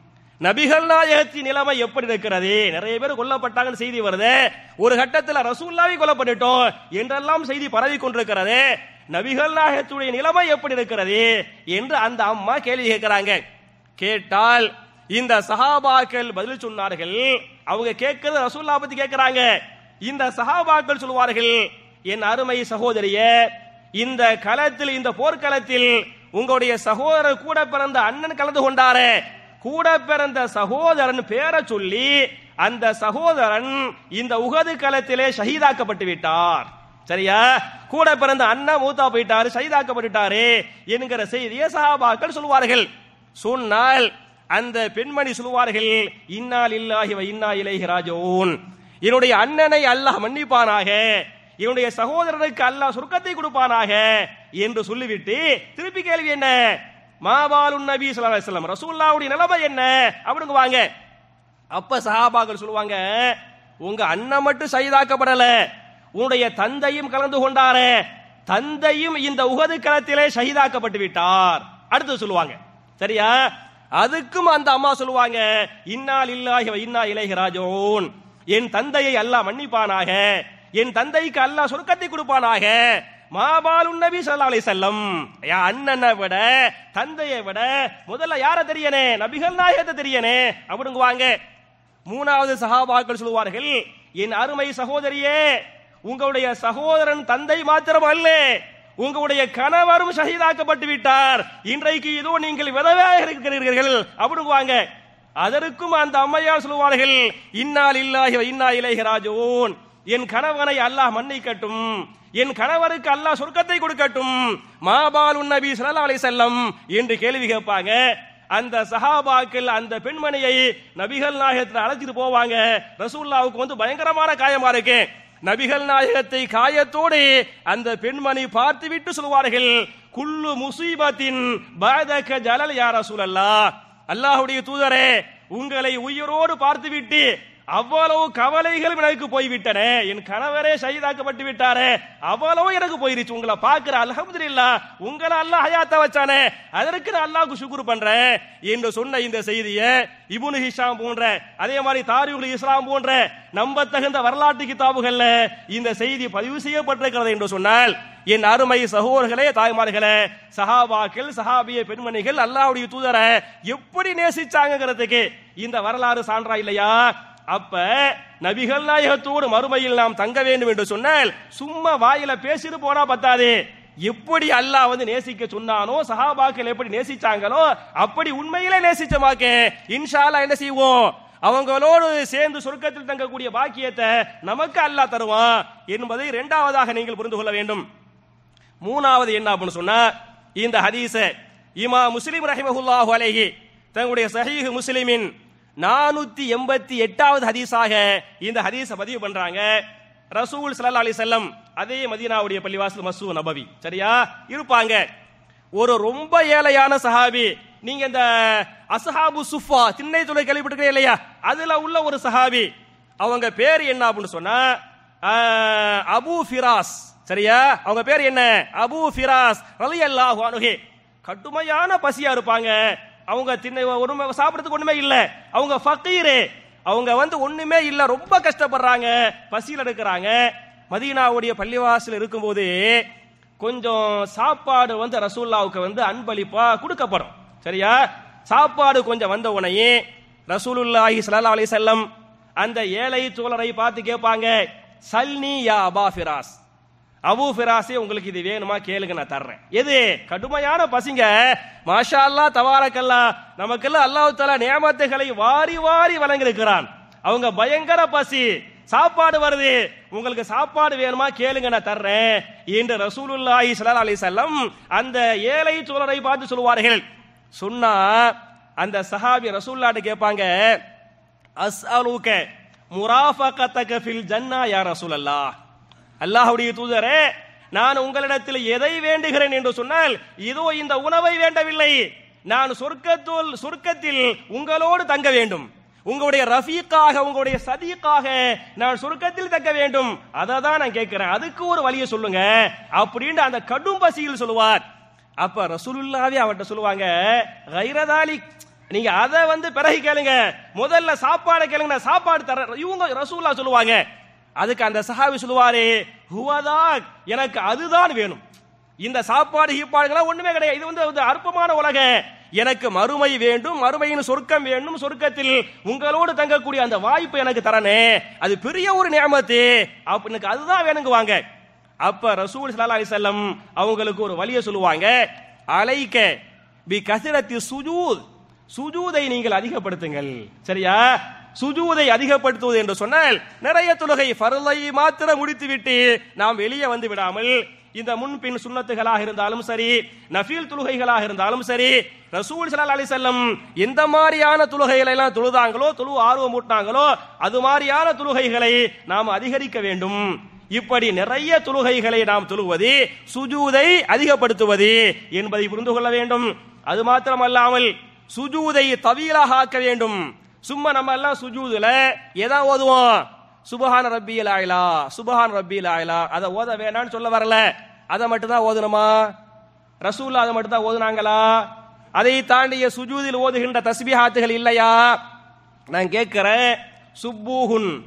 நபிகள் நாயகத்தின் நிலைமை எப்படி இருக்கிறது நிறைய பேர் கொல்லப்பட்டாங்கன்னு செய்தி வருது ஒரு கட்டத்தில் ரசூல்லாவை கொல்லப்பட்டுட்டோம் என்றெல்லாம் செய்தி பரவி கொண்டிருக்கிறது நபிகள் நாயகத்துடைய நிலைமை எப்படி இருக்கிறது என்று அந்த அம்மா கேள்வி கேட்கிறாங்க கேட்டால் இந்த சஹாபாக்கள் பதில் சொன்னார்கள் அவங்க கேட்கிறது ரசூல்லா பத்தி கேட்கிறாங்க இந்த சஹாபாக்கள் சொல்வார்கள் என் அருமை சகோதரிய இந்த களத்தில் இந்த போர்க்களத்தில் உங்களுடைய சகோதரர் கூட பிறந்த அண்ணன் கலந்து கொண்டாரே கூட பிறந்த சகோதரன் பேரை சொல்லி அந்த சகோதரன் இந்த உகது களத்திலே ஷஹீதாக்கப்பட்டு விட்டார் சரியா கூட பிறந்த அண்ணன் மூத்தா போயிட்டாரு ஷஹீதாக்கப்பட்டுட்டாரு என்கிற செய்தியை சஹாபாக்கள் சொல்வார்கள் சொன்னால் அந்த பெண்மணி சொல்வார்கள் இன்னால் இல்லாஹி வ இன்னா இலைஹி ராஜூன் என்னுடைய அண்ணனை அல்லாஹ் மன்னிப்பானாக என்னுடைய சகோதரனுக்கு அல்லாஹ் சொர்க்கத்தை கொடுப்பானாக என்று சொல்லிவிட்டு திருப்பி கேள்வி என்ன மாபாலுன் நபி ஸல்லல்லாஹு அலைஹி வஸல்லம் ரசூலுல்லாஹ்வுடைய நிலைமை என்ன அப்படிங்க வாங்க அப்ப சஹாபாக்கள் சொல்லுவாங்க உங்க அண்ணன் மட்டும் சைதாக்கப்படல உன்னுடைய தந்தையும் கலந்து கொண்டாரே தந்தையும் இந்த உகது களத்திலே ஷஹீதாக்கப்பட்டு விட்டார் அடுத்து சொல்லுவாங்க சரியா அதுக்கும் அந்த அம்மா சொல்லுவாங்க இன்னால் இல்லாஹி வ இன்னா இலைஹி ராஜூன் என் தந்தையை அல்லாஹ் மன்னிப்பானாக என் தந்தைக்கு அல்லாஹ் சொர்க்கத்தை கொடுப்பானாக மாபாலு நபி ஸல்லல்லாஹு அலைஹி வஸல்லம் யா அண்ணனை விட தந்தையை விட முதல்ல யார தெரியனே நபிகள் நாயகத்தை தெரியனே அப்படிங்குவாங்க மூணாவது சஹாபாக்கள் சொல்லுவார்கள் என் அருமை சகோதரியே உங்களுடைய சகோதரன் தந்தை மாத்திரம் அல்ல உங்களுடைய கணவரும் ஷஹீதாக்கப்பட்டு விட்டார் இன்றைக்கு இதோ நீங்கள் விதவையாக இருக்கிறீர்கள் அப்படிங்குவாங்க அதற்கும் அந்த அம்மையார் சொல்லுவார்கள் இன்னால் இல்லாஹி இன்னா இலைஹி ராஜூன் என் கணவனை அல்லாஹ் மன்னிக்கட்டும் என் கணவருக்கு அல்லாஹ் சொர்க்கத்தை கொடுக்கட்டும் மாபாலு நபி ஸல்லல்லாஹு அலைஹி வஸல்லம் என்று கேள்வி கேட்பாங்க அந்த சஹாபாக்கள் அந்த பெண்மணியை நபிகள் நாயகத்தில் அழைச்சிட்டு போவாங்க ரசூல்லாவுக்கு வந்து பயங்கரமான காயமா இருக்கு நபிகள் நாயகத்தை காயத்தோடு அந்த பெண்மணி பார்த்துவிட்டு சொல்வார்கள் குல்லு முசீபத்தின் பாதக ஜலல் யா ரசூலல்லா அல்லாஹ்வுடைய தூதரே உங்களை உயிரோடு பார்த்துவிட்டு அவ்வளவு கவலைகளும் எனக்கு போய்விட்டன என் கணவரே ஷஹீதாக்கப்பட்டு விட்டாரே அவ்வளவு எனக்கு போயிருச்சு உங்களை பார்க்கிற அல்ஹம்துலில்லாஹ் உங்களை அல்லாஹ் ஹயாத்தா வச்சானே அதற்கு நான் அல்லாஹ்க்கு சுக்ர் பண்றேன் என்று சொன்ன இந்த செய்தியை இப்னு ஹிஷாம் போன்ற அதே மாதிரி தாரிகுல் இஸ்லாம் போன்ற நம்பத்தகுந்த வரலாற்று கிதாபுகள்ல இந்த செய்தி பதிவு செய்யப்பட்டிருக்கிறது என்று சொன்னால் என் அருமை சகோதரர்களே தாய்மார்களே சஹாபாக்கள் சஹாபிய பெண்மணிகள் அல்லாஹ்வுடைய தூதரை எப்படி நேசிச்சாங்கிறதுக்கு இந்த வரலாறு சான்றா இல்லையா அப்ப நபிகள் நாயகத்தோடு மறுமையில் நாம் தங்க வேண்டும் என்று சொன்னால் சும்மா வாயில பேசிட்டு போனா பத்தாது எப்படி அல்லாஹ் வந்து நேசிக்க சொன்னானோ சஹாபாக்கள் எப்படி நேசிச்சாங்களோ அப்படி உண்மையிலே நேசிச்சமாக்க இன்ஷா அல்லாஹ் என்ன செய்வோம் அவங்களோடு சேர்ந்து சொர்க்கத்தில் தங்கக்கூடிய பாக்கியத்தை நமக்கு அல்லாஹ் தருவான் என்பதை இரண்டாவதாக நீங்கள் புரிந்து கொள்ள வேண்டும் மூணாவது என்ன அப்படின்னு சொன்னா இந்த ஹதீஸ இமா முஸ்லிம் ரஹிமஹுல்லாஹு அலைஹி தங்களுடைய சஹீஹ் முஸ்லிமின் நானூத்தி எண்பத்தி எட்டாவது ஹதீஸாக இந்த ஹதீஸை பதிவு பண்றாங்க ரசூல் ஸல்லல்லாஹு அலைஹி வஸல்லம் அதே மதீனாவுடைய பள்ளிவாசல் மஸ்ஸூ நபவி சரியா இருப்பாங்க ஒரு ரொம்ப ஏழையான சஹாபி நீங்க இந்த அஸ்ஹாபு சுஃபா திண்ணை துளை கேள்விப்பட்டிருக்கீங்க இல்லையா அதுல உள்ள ஒரு சஹாபி அவங்க பேர் என்ன அப்படின்னு சொன்னா ஆஹ், அபூ ஃபிராஸ் சரியா அவங்க பேர் என்ன அபூ ஃபிராஸ் ரலியல்லாஹு அன்ஹு கடுமையான பசியா இருப்பாங்க அவங்க திண்ணை ஒண்ணுமே சாப்பிடறதுக்கு ஒண்ணுமே இல்ல அவங்க ஃபக்கீரு அவங்க வந்து ஒண்ணுமே இல்ல ரொம்ப கஷ்டப்படுறாங்க பசியில் இருக்கிறாங்க மதீனாவுடைய பள்ளிவாசல் இருக்கும்போது கொஞ்சம் சாப்பாடு வந்து ரசூல்லாவுக்கு வந்து அன்பளிப்பா கொடுக்கப்படும் சரியா சாப்பாடு கொஞ்சம் வந்த உடனே ரசூலுல்லாஹி ஸல்லல்லாஹு அலைஹி வஸல்லம் அந்த ஏழை தோழரை பார்த்து கேட்பாங்க சல்னி யா அபா ஃபிராஸ் அபூ ஃபிராஸே உங்களுக்கு இது வேணுமா கேளுங்க நான் தர்றேன் எது கடுமையான பசிங்க மாஷா அல்லாஹ் தபாரக்கல்லா நமக்கெல்லாம் அல்லாஹ் தஆலா நியமத்துகளை வாரி வாரி வழங்கியிருக்கிறான் அவங்க பயங்கர பசி சாப்பாடு வருது உங்களுக்கு சாப்பாடு வேணுமா கேளுங்க நான் தர்றேன் என்று ரசூலுல்லாஹி ஸல்லல்லாஹு அலைஹி வஸல்லம் அந்த ஏழை தோழரை பார்த்து சொல்வார்கள் சொன்னா அந்த சஹாபி ரசூல்லாட்ட கேட்பாங்க அஸ்அலுக முராஃபகத்தக ஃபில் ஜன்னா யா ரசூலல்லாஹ் அல்லாஹ்வுடைய தூதரே நான் உங்களிடத்தில் எதை வேண்டுகிறேன் என்று சொன்னால் இதோ இந்த உணவை வேண்டவில்லை நான் சொர்க்கத்துள் சொர்க்கத்தில் உங்களோடு தங்க வேண்டும் உங்களுடைய ரஃபீக்காக உங்களுடைய சதீக்காக நான் சொர்க்கத்தில் தங்க வேண்டும் அதை தான் நான் கேட்கிறேன் அதுக்கு ஒரு வழியை சொல்லுங்க அப்படின்னு அந்த கடும் பசியில் சொல்லுவார் அப்ப ரசூலுல்லாவே அவர்கிட்ட சொல்லுவாங்க கைரதாலி நீங்க அதை வந்து பிறகு கேளுங்க முதல்ல சாப்பாடை கேளுங்க நான் சாப்பாடு தரேன் இவங்க ரசூல்லா சொல்லுவாங்க அதுக்கு அந்த சஹாபி சொல்லுவாரு ஹுவதா எனக்கு அதுதான் வேணும் இந்த சாப்பாடு கீப்பாடுகளாம் ஒண்ணுமே கிடையாது இது வந்து ஒரு அற்பமான உலக எனக்கு மறுமை வேண்டும் மறுமையின் சொர்க்கம் வேண்டும் சொர்க்கத்தில் உங்களோடு தங்கக்கூடிய அந்த வாய்ப்பு எனக்கு தரனே அது பெரிய ஒரு நியமத்து அப்ப எனக்கு அதுதான் வேணுங்குவாங்க அப்ப ரசூல் ஸல்லல்லாஹு அலைஹி வஸல்லம் அவங்களுக்கு ஒரு வழியை சொல்லுவாங்க அலைக்க பி கசிரத்தி சுஜூத் சுஜூதை நீங்கள் அதிகப்படுத்துங்கள் சரியா சுஜூதை அதிகப்படுத்துவது என்று சொன்னால் நிறைய தொழுகை ஃபர்லை மாத்திரம் முடித்துவிட்டு நாம் வெளியே வந்து விடாமல் இந்த முன்பின் சுன்னத்துகளாக இருந்தாலும் சரி நஃபீல் தொழுகைகளாக இருந்தாலும் சரி ரசூல் ஸல்லல்லாஹு அலைஹி வஸல்லம் எந்த மாதிரியான தொழுகைகளை எல்லாம் தொழுதாங்களோ தொழு ஆர்வம் ஊட்டினாங்களோ அது மாதிரியான தொழுகைகளை நாம் அதிகரிக்க வேண்டும் இப்படி நிறைய தொழுகைகளை நாம் தொழுவது சுஜூதை அதிகப்படுத்துவது என்பதை புரிந்து கொள்ள வேண்டும் அது மாத்திரமல்லாமல் சுஜூதை தவீலாக ஆக்க வேண்டும் சும்மா நம்ம எல்லாம் சுஜூதுல எதா ஓதுவோம் சுபஹான ரப்பியல் ஆயிலா சுபஹான் ரப்பியல் ஆயிலா அதை ஓத வேணாம்னு சொல்ல வரல அதை மட்டும் தான் ஓதணுமா ரசூல்லா அதை மட்டும் தான் ஓதுனாங்களா அதை தாண்டிய சுஜூதில் ஓதுகின்ற தஸ்பிஹாத்துகள் இல்லையா நான் கேட்கிறேன் சுப்பூஹுன்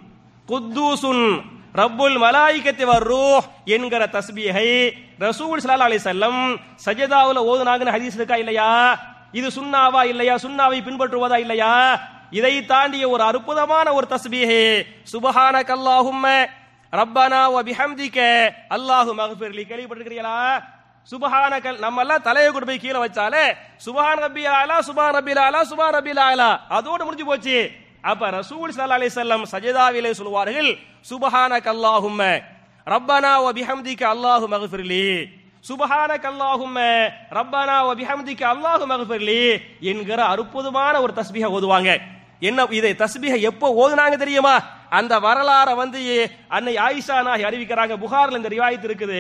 குத்தூசுன் ரப்புல் மலாயிகத்தி வர்ரூஹ் என்கிற தஸ்பீஹை ரசூல் ஸல்லல்லாஹு அலைஹி வஸல்லம் சஜதாவுல ஓதுனாங்கன்னு ஹதீஸ் இருக்கா இல்லையா இது சுன்னாவா இல்லையா சுன்னாவை பின்பற்றுவதா இல்லையா இதை தாண்டிய ஒரு அற்புதமான ஒரு தஸ்பீஹே சுபஹானக அல்லாஹும்ம ரப்பனா வ பிஹம்திக அல்லாஹு மக்ஃபிர்லி கேள்விப்பட்டிருக்கிறீங்களா சுபஹானக நம்ம எல்லாம் தலையை கொண்டு போய் கீழே வச்சாலே சுபஹான் ரப்பி ஆலா சுபஹான் ரப்பி ஆலா சுபஹான் ரப்பி ஆலா அதோட முடிஞ்சு போச்சு அப்ப ரசூல் ஸல்லல்லாஹு அலைஹி வஸல்லம் சஜதாவிலே சொல்வார்கள் சுபஹானக அல்லாஹும்ம ரப்பனா வ பிஹம்திக அல்லாஹு மக்ஃபிர்லி சுபஹானக அல்லாஹும்ம ரப்பனா வ பிஹம்திக அல்லாஹு மக்ஃபிர்லி என்கிற அற்புதமான ஒரு தஸ்பீஹ ஓதுவாங்க என்ன இதை தஸ்பீஹ எப்போ ஓதுனாங்க தெரியுமா அந்த வரலாறை வந்து அன்னை ஆயிஷா நாய் அறிவிக்கிறாங்க புகார்ல இந்த ரிவாயத் இருக்குது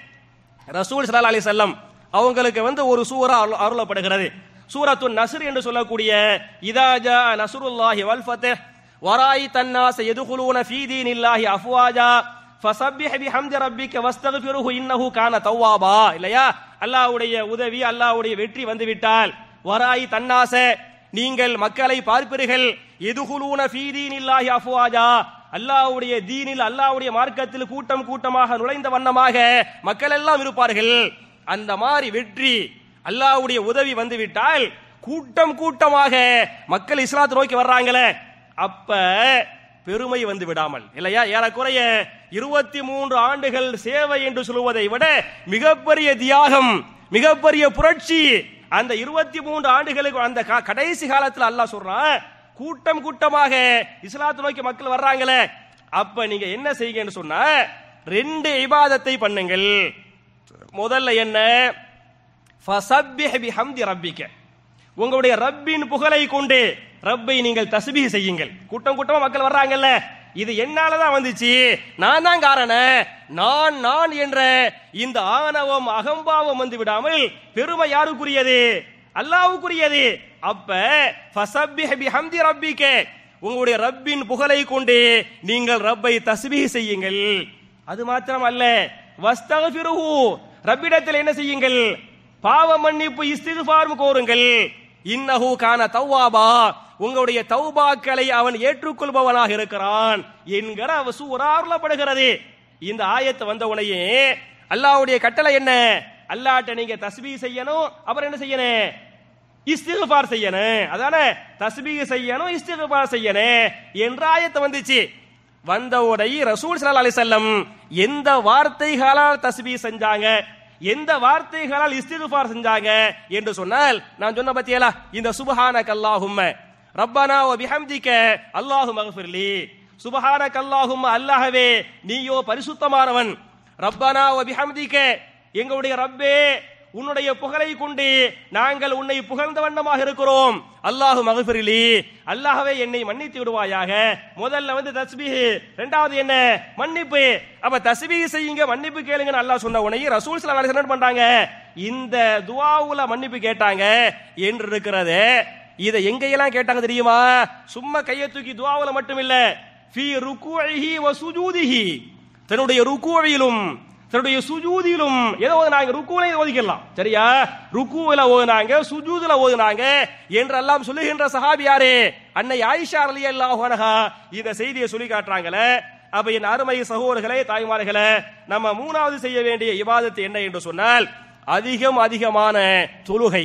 ரசூல் ஸல்லல்லாஹு அலைஹி வஸல்லம் அவங்களுக்கு வந்து ஒரு சூரா அருள்- அருளப்படுகிறது சூரத்து நஸ்ர் என்று சொல்லக்கூடிய இதா ஜா நஸ்ருல்லாஹி வல் ஃபத்ஹ் வராய் தன்னாஸ யதுகுலூன ஃபீ தீனில்லாஹி அஃப்வாஜா ஃபஸப்பிஹ் பிஹம்தி ரப்பிக வஸ்தக்ஃபிருஹு இன்னஹு கான தவ்வாபா இல்லையா அல்லாஹ்வுடைய உதவி அல்லாஹ்வுடைய வெற்றி வந்து விட்டால் வராய் தன்னாஸ நீங்கள் மக்களை பார்ப்பீர்கள் எதுகுலூன ஃபீ தீனில்லாஹி அஃப்வாஜா அல்லாஹ்வுடைய தீனில் அல்லாஹ்வுடைய மார்க்கத்தில் கூட்டம் கூட்டமாக நுழைந்த வண்ணமாக மக்கள் எல்லாம் இருப்பார்கள் அந்த மாதிரி வெற்றி அல்லாஹ்வுடைய உதவி வந்து விட்டால் கூட்டம் கூட்டமாக மக்கள் இஸ்லாத்தை நோக்கி வர்றாங்களே அப்ப பெருமை வந்து விடாமல் இல்லையா ஏறக்குறைய இருபத்தி மூன்று ஆண்டுகள் சேவை என்று சொல்லுவதை விட மிகப்பெரிய தியாகம் மிகப்பெரிய புரட்சி அந்த இருபத்தி மூன்று ஆண்டுகளுக்கு அந்த கா- கடைசி காலத்துல அல்லாஹ் சொல்றான் கூட்டம் கூட்டமாக இஸ்லாத்தை நோக்கி மக்கள் வர்றாங்களே அப்ப நீங்க என்ன செய்யுங்கன்னு சொன்னா ரெண்டு இபாதத்தை பண்ணுங்கள் முதல்ல என்ன ஃபசப்பிஹ் பிஹம்தி ரப்பிக்க உங்களுடைய ரப்பின் புகழை கொண்டு ரப்பை நீங்கள் தஸ்பீஹ் செய்யுங்கள் கூட்டம் கூட்டமா மக்கள் வர்றாங்கல்ல இது என்னால தான் வந்துச்சு நான் தான் காரணம் நான் நான் என்ற இந்த ஆணவம் அகம்பாவம் வந்து விடாமல் பெருமை யாருக்குரியது அல்லாஹ்வுக்குரியது அப்ப ஃபசப்பிஹ் பிஹம்தி ரப்பிக்க உங்களுடைய ரப்பின் புகழை கொண்டு நீங்கள் ரப்பை தஸ்பீஹ் செய்யுங்கள் அது மாத்திரம் அல்ல வஸ்தகபிருஹு ரப்பிடத்தில் என்ன செய்யுங்கள் பாவ மன்னிப்பு இஸ்திகுபாரும் கோருங்கள் இன்னஹு கான தவ்வாபா உங்களுடைய தௌபாக்களை அவன் ஏற்றுக்கொள்பவனாக இருக்கிறான் என்கிற அவ சூறாருளப்படுகிறது இந்த ஆயத்து வந்த உடனே அல்லாஹ்வுடைய கட்டளை என்ன அல்லாஹ்ட்ட நீங்க தஸ்பீ செய்யணும் அப்புறம் என்ன செய்யணும் இஸ்திகுபார் செய்யணும் அதானே தஸ்பீக செய்யணும் இஸ்திகுபார் செய்யணும் என்ற ஆயத்து வந்துச்சு வந்த உடனே ரசூல் ஸல்லல்லாஹு அலைஹி வஸல்லம் எந்த வார்த்தைகளால் தஸ்பீ செஞ்சாங்க எந்த வார்த்தைகளால் இஸ்திகுபார் செஞ்சாங்க என்று சொன்னால் நான் சொன்ன பத்தியலா இந்த சுபஹானக அல்லாஹும்ம ரப்பனா வ பிஹம்திக அல்லாஹு மக்ஃபிர்லி சுபஹானக அல்லாஹும்ம அல்லாஹ்வே நீயோ பரிசுத்தமானவன் ரப்பனா வ பிஹம்திக எங்களுடைய ரப்பே உன்னுடைய புகழை கொண்டு நாங்கள் உன்னை புகழ்ந்த வண்ணமாக இருக்கிறோம் அல்லாஹு மகஃபிரிலி அல்லாஹ்வே என்னை மன்னித்து விடுவாயாக முதல்ல வந்து தஸ்பீஹ் ரெண்டாவது என்ன மன்னிப்பு அப்ப தஸ்பீஹ் செய்யுங்க மன்னிப்பு கேளுங்கன்னு அல்லாஹ் சொன்ன உடனே ரசூல் ஸல்லல்லாஹு அலைஹி வஸல்லம் என்ன பண்றாங்க இந்த துஆவுல மன்னிப்பு கேட்டாங்க என்று இருக்கிறது இதை எங்கெல்லாம் கேட்டாங்க தெரியுமா சும்மா கையை தூக்கி துஆவுல மட்டும் இல்ல ஃபீ ருக்குஇஹி வ சுஜூதிஹி தன்னுடைய ருக்குவிலும் தன்னுடைய சுஜூதிலும் ஏதோ ஓதுனாங்க ருக்குவிலையும் ஓதிக்கலாம் சரியா ருக்குவில ஓதுனாங்க சுஜூதுல ஓதுனாங்க என்றெல்லாம் சொல்லுகின்ற சஹாபி யாரு அன்னை ஆயிஷா ரலியல்லாஹு அன்ஹா இந்த செய்தியை சொல்லி காட்டுறாங்களே அப்ப என் அருமை சகோதரர்களே தாய்மார்களே நம்ம மூணாவது செய்ய வேண்டிய இபாதத்து என்ன என்று சொன்னால் அதிகம் அதிகமான தொழுகை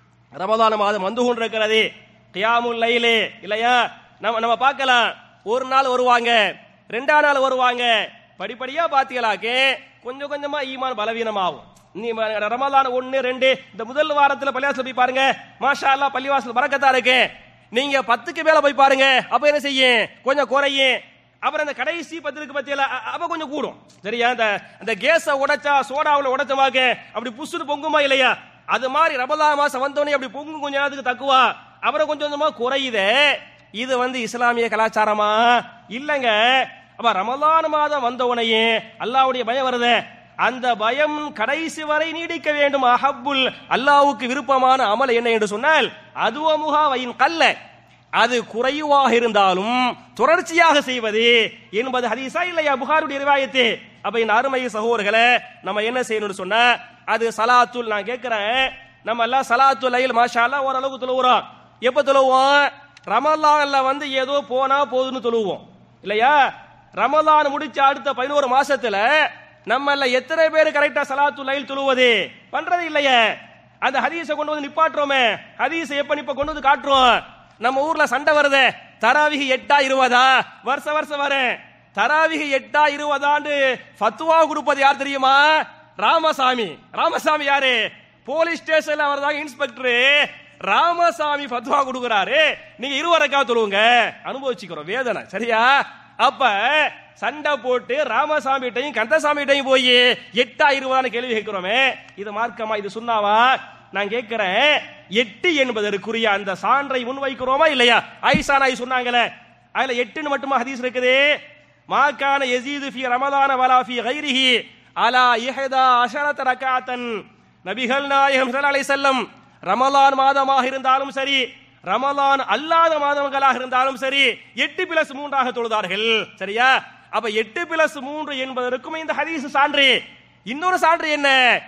ரமதான மாதம் வந்து கொண்டிருக்கிறது கியாமுல் லைலே இல்லையா நம்ம நம்ம பார்க்கலாம் ஒரு நாள் வருவாங்க ரெண்டாம் நாள் வருவாங்க படிப்படியா பாத்தீங்களாக்கே கொஞ்சம் கொஞ்சமா ஈமான் பலவீனமாகும் நீ ம- ரமலான் ஒன்னு ரெண்டு இந்த முதல் வாரத்துல பள்ளிவாசல் போய் பாருங்க மாஷா அல்லாஹ் பள்ளிவாசல் பறக்கத்தா இருக்கு நீங்க பத்துக்கு மேல போய் பாருங்க அப்ப என்ன செய்யும் கொஞ்சம் குறையும் அப்புறம் அந்த கடைசி பத்திரிக்கை பத்தியில அ- அப்ப கொஞ்சம் கூடும் சரியா அந்த அந்த கேஸ உடைச்சா சோடாவுல உடைச்சமாக்க அப்படி புசுன்னு பொங்குமா இல்லையா அது மாதிரி ரமலா மாசம் வந்தோடனே அப்படி பொங்கும் கொஞ்ச நேரத்துக்கு தக்குவா அப்புறம் கொஞ்சம் கொஞ்சமா குறையுதே இது வந்து இஸ்லாமிய கலாச்சாரமா இல்லங்க அப்ப ரமலான் மாதம் வந்த உடனே அல்லாஹ்வுடைய பயம் வருதே அந்த பயம் கடைசி வரை நீடிக்க வேண்டும் அஹப்புல் அல்லாஹ்வுக்கு விருப்பமான அமல் என்ன என்று சொன்னால் அதுவமுகா வைன் கல்ல அது குறைவாக இருந்தாலும் தொடர்ச்சியாக செய்வது என்பது ஹதீஸா இல்லையா புகாருடைய ரிவாயத்து அப்ப இந்த அருமை சகோதரர்களே நம்ம என்ன செய்யணும்னு சொன்னா அது சலாத்துல் நான் கேட்கிறேன் நம்ம எல்லாம் சலாத்துல் லைல் மாஷா அல்லாஹ் ஓரளவுக்கு தொழுவுறோம் எப்ப தொழுவோம் ரமலான்ல வந்து ஏதோ போனா போதுன்னு தொழுவோம் இல்லையா ரமலான் முடிச்ச அடுத்த பதினோரு மாசத்துல நம்மள எத்தனை பேர் கரெக்டா சலாத்து லைல் தொழுவது பண்றது இல்லையே அந்த ஹதீஸை கொண்டு வந்து நிப்பாட்டுறோமே ஹதீஸை எப்ப நிப்ப கொண்டு வந்து காட்டுறோம் நம்ம ஊர்ல சண்டை வருதே தராவிகி எட்டா இருபதா வருஷ வருஷம் வரேன் தராவிகி எட்டா இருபதாண்டு ஃபத்துவா கொடுப்பது யார் தெரியுமா ராமசாமி ராமசாமி யாரு போலீஸ் ஸ்டேஷன்ல அவர் தான் இன்ஸ்பெக்டர் ராமசாமி ஃபத்வா கொடுக்கறாரு நீங்க இருவரக்கா தொழுவுங்க அனுபவிச்சுக்கிறோம் வேதனை சரியா அப்ப சண்டை போட்டு ராமசாமிகிட்டையும் கந்தசாமிகிட்டையும் போய் எட்டா இருபதான கேள்வி கேட்கிறோமே இது மார்க்கமா இது சுண்ணாவா நான் கேட்கிறேன் எட்டு என்பதற்குரிய அந்த சான்றை முன்வைக்கிறோமா இல்லையா ஐசா நாய் சொன்னாங்களே அதுல எட்டுன்னு மட்டுமா ஹதீஸ் இருக்குது மாக்கான யசீது ஃபி ரமதான வலா ஃபி கைரிஹி அலா இஹதா அஷரத ரகாத்தன் நபிகள் நாயகம் ஸல்லல்லாஹு அலைஹி வஸல்லம் ரமலான் மாதமாக இருந்தாலும் சரி ரமலான் அல்லாத மாதங்களாக இருந்தாலும் சரி எட்டு பிளஸ் மூன்றாக தொழுதார்கள் சரியா அப்ப எட்டு பிளஸ் மூன்று என்பதற்கும் இந்த ஹதீஸ் சான்று இன்னொரு சான்று என்ன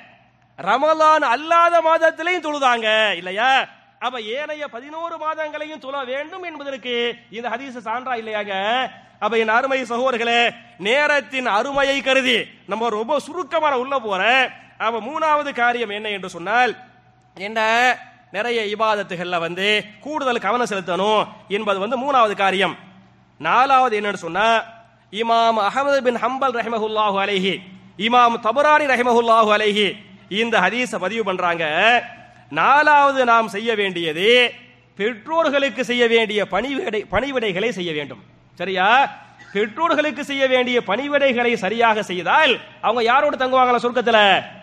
ரமலான் அல்லாத மாதத்திலையும் தொழுதாங்க இல்லையா அப்ப ஏனைய பதினோரு மாதங்களையும் தொழ வேண்டும் என்பதற்கு இந்த ஹதீஸ் சான்றா இல்லையாங்க அப்ப என் அருமை சகோதரர்களே நேரத்தின் அருமையை கருதி நம்ம ரொம்ப சுருக்கமான உள்ள போறேன் அப்ப மூணாவது காரியம் என்ன என்று சொன்னால் என்ன நிறைய இபாதத்துகள்ல வந்து கூடுதல் கவனம் செலுத்தணும் என்பது வந்து மூணாவது காரியம் நாலாவது என்னன்னு சொன்னா இமாம் அகமது பின் ஹம்பல் ரஹிமஹுல்லாஹு அலைஹி இமாம் தபரானி ரஹிமஹுல்லாஹு அலைஹி இந்த ஹதீஸ பதிவு பண்றாங்க நாலாவது நாம் செய்ய வேண்டியது பெற்றோர்களுக்கு செய்ய வேண்டிய பணிவிடை பணிவிடைகளை செய்ய வேண்டும் சரியா பெற்றோர்களுக்கு செய்ய வேண்டிய பணிவிடைகளை சரியாக செய்தால் அவங்க யாரோடு தங்குவாங்களா சொர்க்கத்துல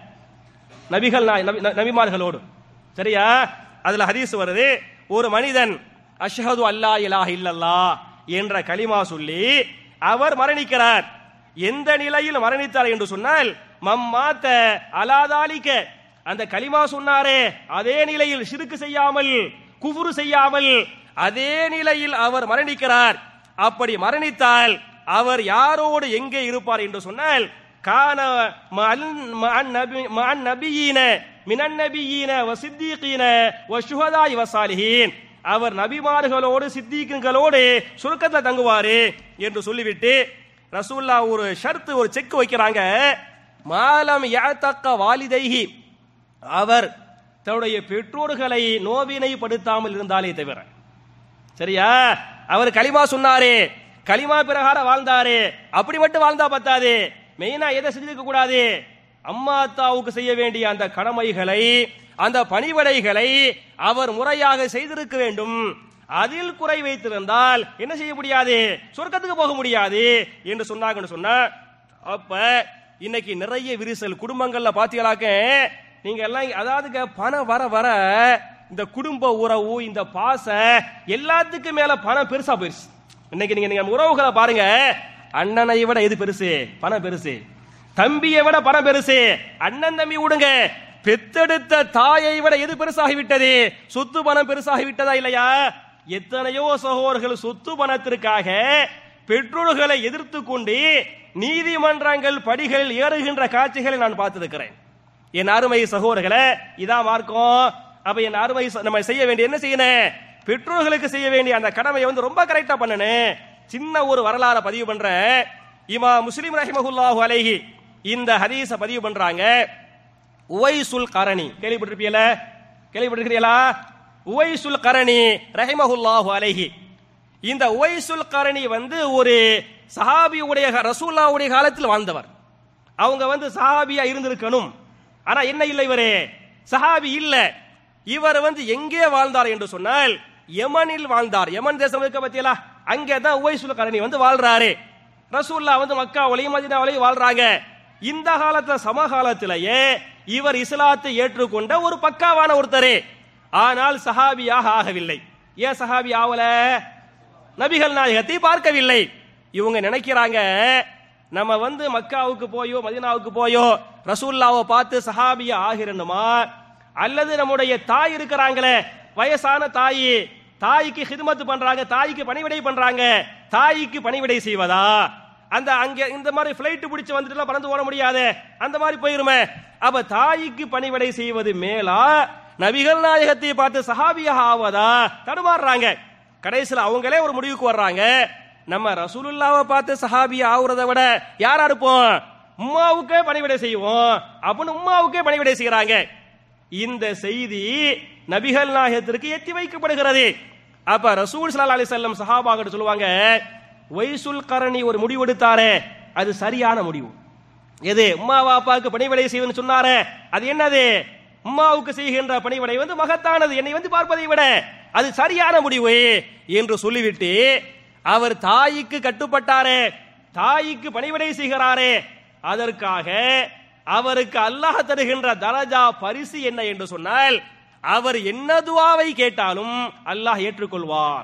நபிகள் நாய்- நபி- ந- நபிமார்களோடு சரியா அதுல ஹதீஸ் வருது ஒரு மனிதன் அஷ்ஹது அல்லா இலாஹ இல்லல்லாஹ் என்ற கலிமா சொல்லி அவர் மரணிக்கிறார் எந்த நிலையில் மரணித்தார் என்று சொன்னால் மம்மாத்த அலாதாலிக்க அந்த கலிமா சொன்னாரே அதே நிலையில் சிறுக்கு செய்யாமல் குஃபுரு செய்யாமல் அதே நிலையில் அவர் மரணிக்கிறார் அப்படி மரணித்தால் அவர் யாரோடு எங்கே இருப்பார் என்று சொன்னால் கான மஅல்- மஅன் நபி- மஅன் நபியீன மினன் நபியீன வ சித்தீகீன வ ஷுஹதாய் வ சாலிஹீன் அவர் நபிமார்களோடு சித்தீக்குகளோடு சுருக்கத்தில் தங்குவாரு என்று சொல்லிவிட்டு ரசூல்லா ஒரு ஷர்த்து ஒரு செக் வைக்கிறாங்க மாலம் யாத்தக்க வாலிதைஹி அவர் தன்னுடைய பெற்றோர்களை நோவினைப்படுத்தாமல் இருந்தாலே தவிர சரியா அவர் களிமா சொன்னாரு களிமா பிரகாரம் வாழ்ந்தாரு அப்படி மட்டும் வாழ்ந்தா பத்தாது மெயினா எதை செஞ்சிருக்க கூடாது அம்மா அத்தாவுக்கு செய்ய வேண்டிய அந்த கடமைகளை அந்த பணிவடைகளை அவர் முறையாக செய்திருக்க வேண்டும் அதில் குறை வைத்திருந்தால் என்ன செய்ய முடியாது சொர்க்கத்துக்கு போக முடியாது என்று சொன்னாங்கன்னு சொன்னா அப்ப இன்னைக்கு நிறைய விரிசல் குடும்பங்கள்ல பாத்தீங்களாக்க நீங்க எல்லாம் அதாவதுங்க பணம் வர வர இந்த குடும்ப உறவு இந்த பாச எல்லாத்துக்கும் மேல பணம் பெருசா போயிருச்சு இன்னைக்கு நீங்க நீங்க உறவுகளை பாருங்க அண்ணனை விட எது பெருசு பணம் பெருசு தம்பியை விட பணம் பெருசு அண்ணன் தம்பி விடுங்க பெத்தெடுத்த தாயை விட எது பெருசாகி விட்டது சொத்து பணம் பெருசாகி விட்டதா இல்லையா எத்தனையோ சகோதரர்கள் சொத்து பணத்திற்காக பெற்றோர்களை எதிர்த்து கொண்டு நீதிமன்றங்கள் படிகளில் ஏறுகின்ற காட்சிகளை நான் பார்த்திருக்கிறேன் என் அருமை சகோதரர்களே இதான் மார்க்கம் அப்ப என் அருமை ச- நம்ம செய்ய வேண்டிய என்ன செய்யணும் பெற்றோர்களுக்கு செய்ய வேண்டிய அந்த கடமையை வந்து ரொம்ப கரெக்டா பண்ணணும் சின்ன ஒரு வரலாறை பதிவு பண்றேன் இமா முஸ்லிம் ரஹிமஹுல்லாஹு அலைஹி இந்த ஹதீஸ பதிவு பண்றாங்க உவைசுல் கரணி கேள்விப்பட்டிருப்பீங்களா கேள்விப்பட்டிருக்கிறீங்களா உவைசுல் கரணி ரஹிமஹுல்லாஹு அலைஹி இந்த உவைசுல் கரணி வந்து ஒரு சஹாபியுடைய ரசூல்லாவுடைய காலத்தில் வாழ்ந்தவர் அவங்க வந்து சஹாபியா இருந்திருக்கணும் ஆனா என்ன இல்லை இவரு சஹாபி இல்ல இவர் வந்து எங்கே வாழ்ந்தார் என்று சொன்னால் யமனில் வாழ்ந்தார் யமன் தேசம் இருக்க பத்தியலா அங்கே தான் உவைசுல் கரணி வந்து வாழ்றாரு ரசூல்லா வந்து மக்காவிலையும் மதினாவிலையும் வாழ்றாங்க இந்த காலத்துல சமகாலத்திலேயே இவர் இஸ்லாத்தை ஏற்றுக்கொண்ட ஒரு பக்காவான ஒருத்தரே ஆனால் சஹாபியாக ஆகவில்லை ஏன் சஹாபி ஆகல நபிகள் நாயகத்தை பார்க்கவில்லை இவங்க நினைக்கிறாங்க நம்ம வந்து மக்காவுக்கு போயோ மதீனாவுக்கு போயோ ரசூல்லாவை பார்த்து சஹாபியா ஆகிறணுமா அல்லது நம்முடைய தாய் இருக்கிறாங்களே வயசான தாய் தாய்க்கு ஹிதமத்து பண்றாங்க தாய்க்கு பணிவிடை பண்றாங்க தாய்க்கு பணிவிடை செய்வதா அந்த அங்க இந்த மாதிரி பிளைட் பிடிச்சு வந்துட்டு பறந்து ஓட முடியாது அந்த மாதிரி போயிருமே அப்ப தாய்க்கு பணிவிடை செய்வது மேலா நபிகள் நாயகத்தை பார்த்து சஹாபியாக ஆவதா தடுமாறுறாங்க கடைசியில் அவங்களே ஒரு முடிவுக்கு வர்றாங்க நம்ம ரசூலுல்லாவை பார்த்து சஹாபி ஆகுறத விட யாரா இருப்போம் உம்மாவுக்கே பணிவிடை செய்வோம் அப்படின்னு உம்மாவுக்கே பணிவிடை செய்யறாங்க இந்த செய்தி நபிகள் நாயகத்திற்கு எத்தி வைக்கப்படுகிறது அப்ப ரசூல் ஸல்லல்லாஹு அலைஹி வஸல்லம் சஹாபாகிட்ட சொல்லுவாங்க வைசுல் கரணி ஒரு முடிவெடுத்தாரே அது சரியான முடிவு எது உம்மா வாப்பாவுக்கு பணிவிடை செய்வதுன்னு சொன்னாரே அது என்னது உம்மாவுக்கு செய்கின்ற பணிவிடை வந்து மகத்தானது என்னை வந்து பார்ப்பதை விட அது சரியான முடிவு என்று சொல்லிவிட்டு அவர் தாய்க்கு கட்டுப்பட்டாரே தாய்க்கு பணிவிடை செய்கிறாரே அதற்காக அவருக்கு அல்லாஹ் தருகின்ற தரஜா பரிசு என்ன என்று சொன்னால் அவர் என்ன துவாவை கேட்டாலும் அல்லாஹ் ஏற்றுக்கொள்வான்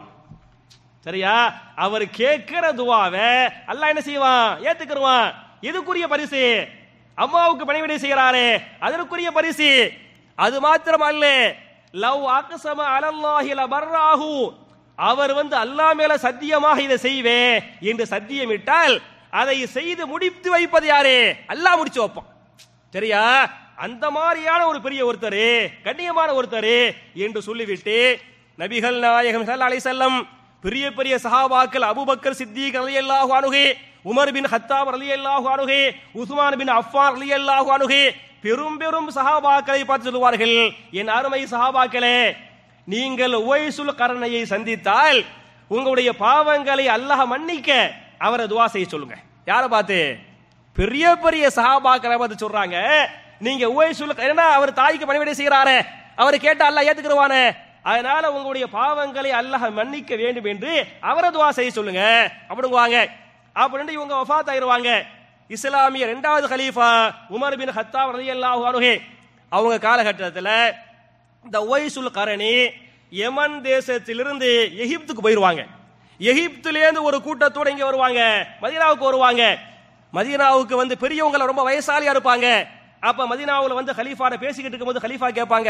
சரியா அவர் கேட்கிற துவாவை அல்லாஹ் என்ன செய்வான் ஏத்துக்கிடுவான் எதுக்குரிய பரிசு அம்மாவுக்கு பணிவிடை செய்கிறாரே அதற்குரிய பரிசு அது மாத்திரம் அல்ல லவ் அக்ஸம அலல்லாஹி லபர்ராஹு அவர் வந்து அல்லாஹ் மேல சத்தியமாக இதை செய்வேன் என்று சத்தியமிட்டால் அதை செய்து முடித்து வைப்பது யாரு அல்லாஹ் முடிச்சு வைப்பான் சரியா அந்த மாதிரியான ஒரு பெரிய ஒருத்தர் கண்ணியமான ஒருத்தர் என்று சொல்லிவிட்டு நபிகள் நாயகம் ஸல்லல்லாஹு அலைஹி வஸல்லம் பெரிய பெரிய சஹாபாக்கள் அபூபக்கர் சித்திக் ரலியல்லாஹு அன்ஹு உமர் பின் ஹத்தாப் ரலியல்லாஹு அன்ஹு உஸ்மான் பின் அஃபான் ரலியல்லாஹு அன்ஹு பெரும் பெரும் சஹாபாக்களை பார்த்து சொல்லுவார்கள் என் அருமை சஹாபாக்களே நீங்கள் உவைசுல் கரணையை சந்தித்தால் உங்களுடைய பாவங்களை அல்லாஹ் மன்னிக்க அவரை துவா செய்ய சொல்லுங்க யாரை பார்த்து பெரிய பெரிய சஹாபாக்களை பார்த்து சொல்றாங்க நீங்க உவைசுல் ஏன்னா அவர் தாய்க்கு பணிவிடை செய்யறாரு அவரை கேட்டா அல்லாஹ் ஏத்துக்கிறவானே அதனால உங்களுடைய பாவங்களை அல்லாஹ் மன்னிக்க வேண்டும் என்று அவரை துவா செய்ய சொல்லுங்க அப்படிங்குவாங்க அப்படின்னு இவங்க வஃபாத் ஆயிருவாங்க இஸ்லாமிய இரண்டாவது கலீஃபா உமர் பின் ஹத்தாப் ரலியல்லாஹு அன்ஹு அவங்க காலகட்டத்தில் இந்த ஒய்சுல் கரணி யமன் தேசத்திலிருந்து எகிப்துக்கு போயிருவாங்க எகிப்திலேருந்து ஒரு கூட்டத்தோட இங்க வருவாங்க மதீனாவுக்கு வருவாங்க மதீனாவுக்கு வந்து பெரியவங்க ரொம்ப வயசாலியா இருப்பாங்க அப்ப மதீனாவுல வந்து ஹலீஃபாட பேசிக்கிட்டு இருக்கும்போது ஹலீஃபா கேட்பாங்க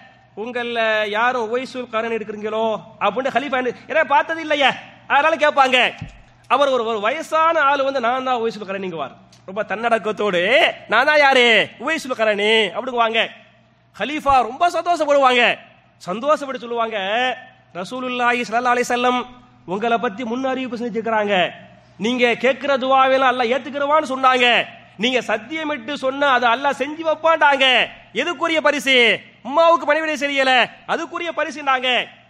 உங்கள யாரும் ஒய்சுல் கரணி இருக்கிறீங்களோ அப்படின்னு ஹலீஃபா ஏன்னா பார்த்தது இல்லையா அதனால கேட்பாங்க அவர் ஒரு ஒரு வயசான ஆள் வந்து நான் தான் ஒய்சுல் கரணிங்குவார் ரொம்ப தன்னடக்கத்தோடு நான் தான் யாரு ஒய்சுல் கரணி அப்படிங்குவாங்க ஹலீஃபா ரொம்ப சந்தோஷப்படுவாங்க சந்தோஷப்பட்டு சொல்லுவாங்க ரசூலுல்லாஹி ஸல்லல்லாஹு அலைஹி வஸல்லம் உங்களை பத்தி முன் அறிவிப்பு செஞ்சிருக்கிறாங்க நீங்க கேட்கிற துவாவெல்லாம் அல்லாஹ் ஏத்துக்கிறவான்னு சொன்னாங்க நீங்க சத்தியமிட்டு சொன்ன அதை அல்லாஹ் செஞ்சு வைப்பாண்டாங்க எதுக்குரிய பரிசு உம்மாவுக்கு பணிவிடை செய்யல அதுக்குரிய பரிசுனாங்க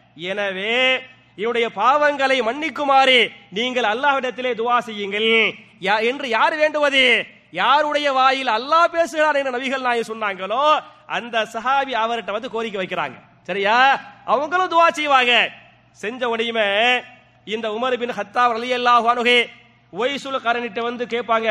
எனவே என்னுடைய பாவங்களை மன்னிக்குமாறு நீங்கள் அல்லாஹ்விடத்திலே துவா செய்யுங்கள் யா- என்று யார் வேண்டுவது யாருடைய வாயில் அல்லாஹ் பேசுகிறார் என்று நபிகள் நாயகம் சொன்னாங்களோ அந்த சஹாபி அவர்கிட்ட வந்து கோரிக்கை வைக்கிறாங்க சரியா அவங்களும் துவா செய்வாங்க செஞ்ச உடையுமே இந்த உமர் பின் ஹத்தாப் ரலியல்லாஹு அன்ஹு ஒய்சுல் கரணிட்ட வந்து கேட்பாங்க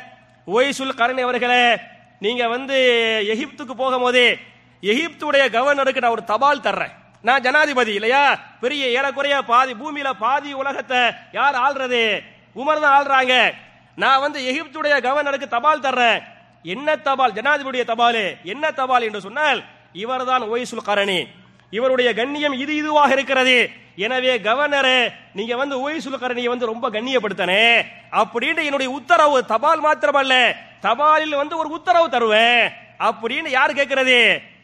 ஒய்சுல் கரணி அவர்களே நீங்க வந்து எகிப்துக்கு போகும்போது எகிப்துடைய கவர்னருக்கு நான் ஒரு தபால் தர்றேன் நான் ஜனாதிபதி இல்லையா பெரிய ஏறக்குறைய பாதி பூமியில பாதி உலகத்தை யார் ஆள்றது உமர் தான் ஆள்றாங்க நான் வந்து எகிப்துடைய கவர்னருக்கு தபால் தர்றேன் என்ன தபால் ஜனாதிபதியுடைய தபால் என்ன தபால் என்று சொன்னால் இவர்தான் ஒய்சுல் கரணி இவருடைய கண்ணியம் இது இதுவாக இருக்கிறது எனவே கவர்னரே நீங்க வந்து ஒய்சுல் கரணியை வந்து ரொம்ப கண்ணியப்படுத்தனே அப்படின்னு என்னுடைய உத்தரவு தபால் மாத்திரமல்ல தபாலில் வந்து ஒரு உத்தரவு தருவேன் அப்படின்னு யார் கேட்கிறது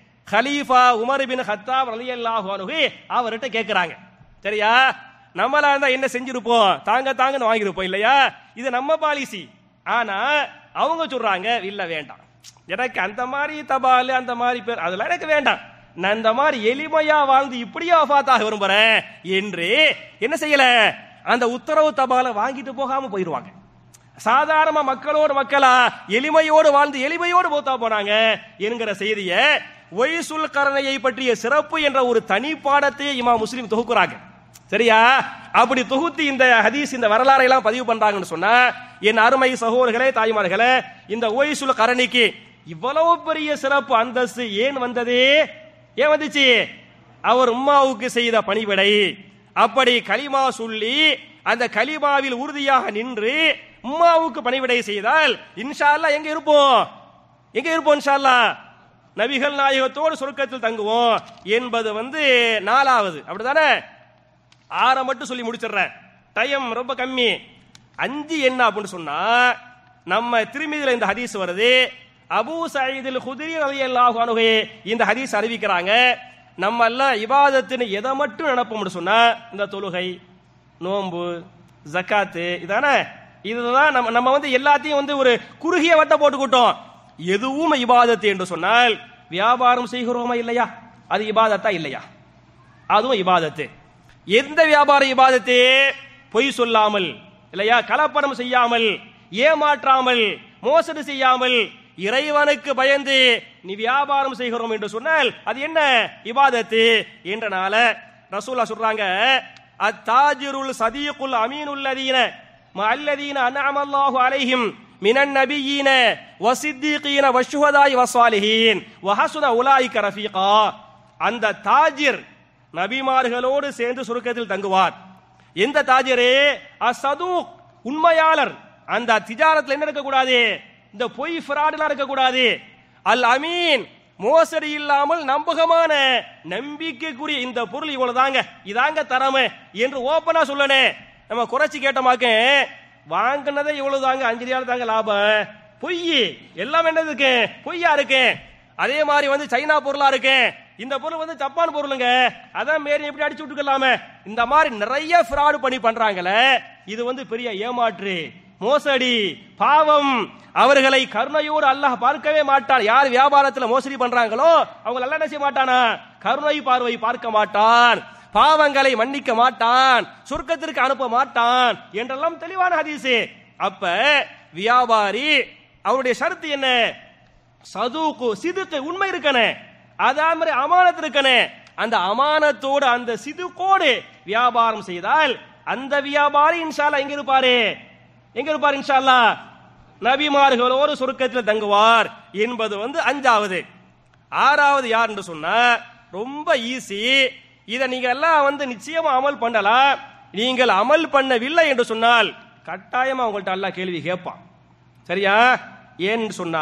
ஹலீஃபா உமர் பின் ஹத்தாப் ரலியல்லாஹு அன்ஹு அவர்கிட்ட கேட்கிறாங்க சரியா நம்மளா இருந்தா என்ன செஞ்சிருப்போம் தாங்க தாங்கன்னு வாங்கியிருப்போம் இல்லையா இது நம்ம பாலிசி ஆனா அவங்க சொல்றாங்க இல்ல வேண்டாம் எனக்கு அந்த மாதிரி தபால் அந்த மாதிரி பேர் அதெல்லாம் எனக்கு வேண்டாம் நான் இந்த மாதிரி எளிமையா வாழ்ந்து இப்படியா வஃபாத்தாக விரும்புறேன் என்று என்ன செய்யல அந்த உத்தரவு தபாலை வாங்கிட்டு போகாம போயிருவாங்க சாதாரண மக்களோடு மக்களா எளிமையோடு வாழ்ந்து எளிமையோடு மூத்தா போனாங்க என்கிற செய்திய ஒய்சுல் கரணையை பற்றிய சிறப்பு என்ற ஒரு தனி பாடத்தையே இமா முஸ்லிம் தொகுக்குறாங்க சரியா அப்படி தொகுத்து இந்த ஹதீஸ் இந்த வரலாறை எல்லாம் பதிவு பண்றாங்கன்னு சொன்னா என் அருமை சகோதரர்களே தாய்மார்களே இந்த ஒய்சுல் கரணிக்கு இவ்வளவு பெரிய சிறப்பு அந்தஸ்து ஏன் வந்தது ஏன் வந்துச்சு அவர் உம்மாவுக்கு செய்த பணிவிடை அப்படி கலிமா சொல்லி அந்த கலிமாவில் உறுதியாக நின்று உம்மாவுக்கு பணிவிடை செய்தால் இன்ஷா அல்லாஹ் எங்க இருப்போம் எங்க இருப்போம் இன்ஷா அல்லாஹ் நபிகள் நாயகத்தோடு சொர்க்கத்தில் தங்குவோம் என்பது வந்து நாலாவது அப்படிதானே ஆறை மட்டும் சொல்லி முடிச்சிடுறேன் டைம் ரொம்ப கம்மி அஞ்சு என்ன அப்படின்னு சொன்னா நம்ம திருமதியில இந்த ஹதீஸ் வருது அபூ சயீதில் குதிரி ரலியல்லாஹு அன்ஹு இந்த ஹதீஸ் அறிவிக்கிறாங்க நம்ம எல்லாம் இபாதத்தின் எதை மட்டும் நினைப்போம்னு சொன்னா இந்த தொழுகை நோன்பு ஜக்காத்து இதானே இதுதான் நம்ம நம்ம வந்து எல்லாத்தையும் வந்து ஒரு குறுகிய வட்ட போட்டுக்கிட்டோம் எதுவும் இபாதத்து என்று சொன்னால் வியாபாரம் செய்கிறோமா இல்லையா அது இபாதத்தா இல்லையா அதுவும் இபாதத்து எந்த வியாபார இபாதத்து பொய் சொல்லாமல் இல்லையா கலப்படம் செய்யாமல் ஏமாற்றாமல் மோசடி செய்யாமல் இறைவனுக்கு பயந்து நீ வியாபாரம் செய்கிறோம் என்று சொன்னால் அது என்ன இபாதத்து என்றனால ரசூலா சொல்றாங்க அத்தாஜிருல் சதீகுல் அமீனுல்லதீன மல்லதீன அன்அமல்லாஹு அலைஹிம் மினன் நபியீன வசித்தீகீன வஷுஹதாய் வஸ்வாலிஹீன் வஹசுன உலாயிக ரஃபீகா அந்த தாஜிர் நபிமார்களோடு சேர்ந்து சுருக்கத்தில் தங்குவார் எந்த தாஜிரே அசதூக் உண்மையாளர் அந்த திஜாரத்தில் என்ன இருக்கக்கூடாது இந்த பொய் ஃப்ராடுலாம் இருக்கக்கூடாது அல் அமீன் மோசடி இல்லாமல் நம்பகமான நம்பிக்கைக்குரிய இந்த பொருள் இவ்வளவுதாங்க இதாங்க தரமே என்று ஓப்பனா சொல்லனே நம்ம குறைச்சி கேட்டமாக்க வாங்கினதே இவ்வளவுதாங்க அஞ்சு ரியால் தாங்க லாபம் பொய் எல்லாம் என்னதுக்கு பொய்யா இருக்கு அதே மாதிரி வந்து சைனா பொருளா இருக்கு இந்த பொருள் வந்து ஜப்பான் பொருளுங்க அதான் மேரி எப்படி அடிச்சு விட்டுக்கலாமே இந்த மாதிரி நிறைய ஃப்ராடு பண்ணி பண்றாங்களே இது வந்து பெரிய ஏமாற்று மோசடி பாவம் அவர்களை கருணையோடு அல்லாஹ் பார்க்கவே மாட்டான் யார் வியாபாரத்துல மோசடி பண்றாங்களோ அவங்க நல்லா என்ன செய்ய மாட்டானா கருணை பார்வை பார்க்க மாட்டான் பாவங்களை மன்னிக்க மாட்டான் சொர்க்கத்திற்கு அனுப்ப மாட்டான் என்றெல்லாம் தெளிவான ஹதீஸ் அப்ப வியாபாரி அவருடைய ஷரத்து என்ன சதுக்கு சிதுக்கு உண்மை இருக்கனே அதே மாதிரி அமானத் இருக்கனே அந்த அமானத்தோடு அந்த சிதுக்கோடு வியாபாரம் செய்தால் அந்த வியாபாரி இன்ஷால்லா எங்க இருப்பாரு எங்க இருப்பார் இன்ஷால்லா நபிமார்களோடு சொர்க்கத்தில் தங்குவார் என்பது வந்து அஞ்சாவது ஆறாவது யார் என்று சொன்னா ரொம்ப ஈஸி இதை நீங்க எல்லாம் வந்து நிச்சயமா அமல் பண்ணலாம் நீங்கள் அமல் பண்ணவில்லை என்று சொன்னால் கட்டாயமா உங்கள்ட்ட எல்லாம் கேள்வி கேட்பான் சரியா ஏன்னு சொன்னா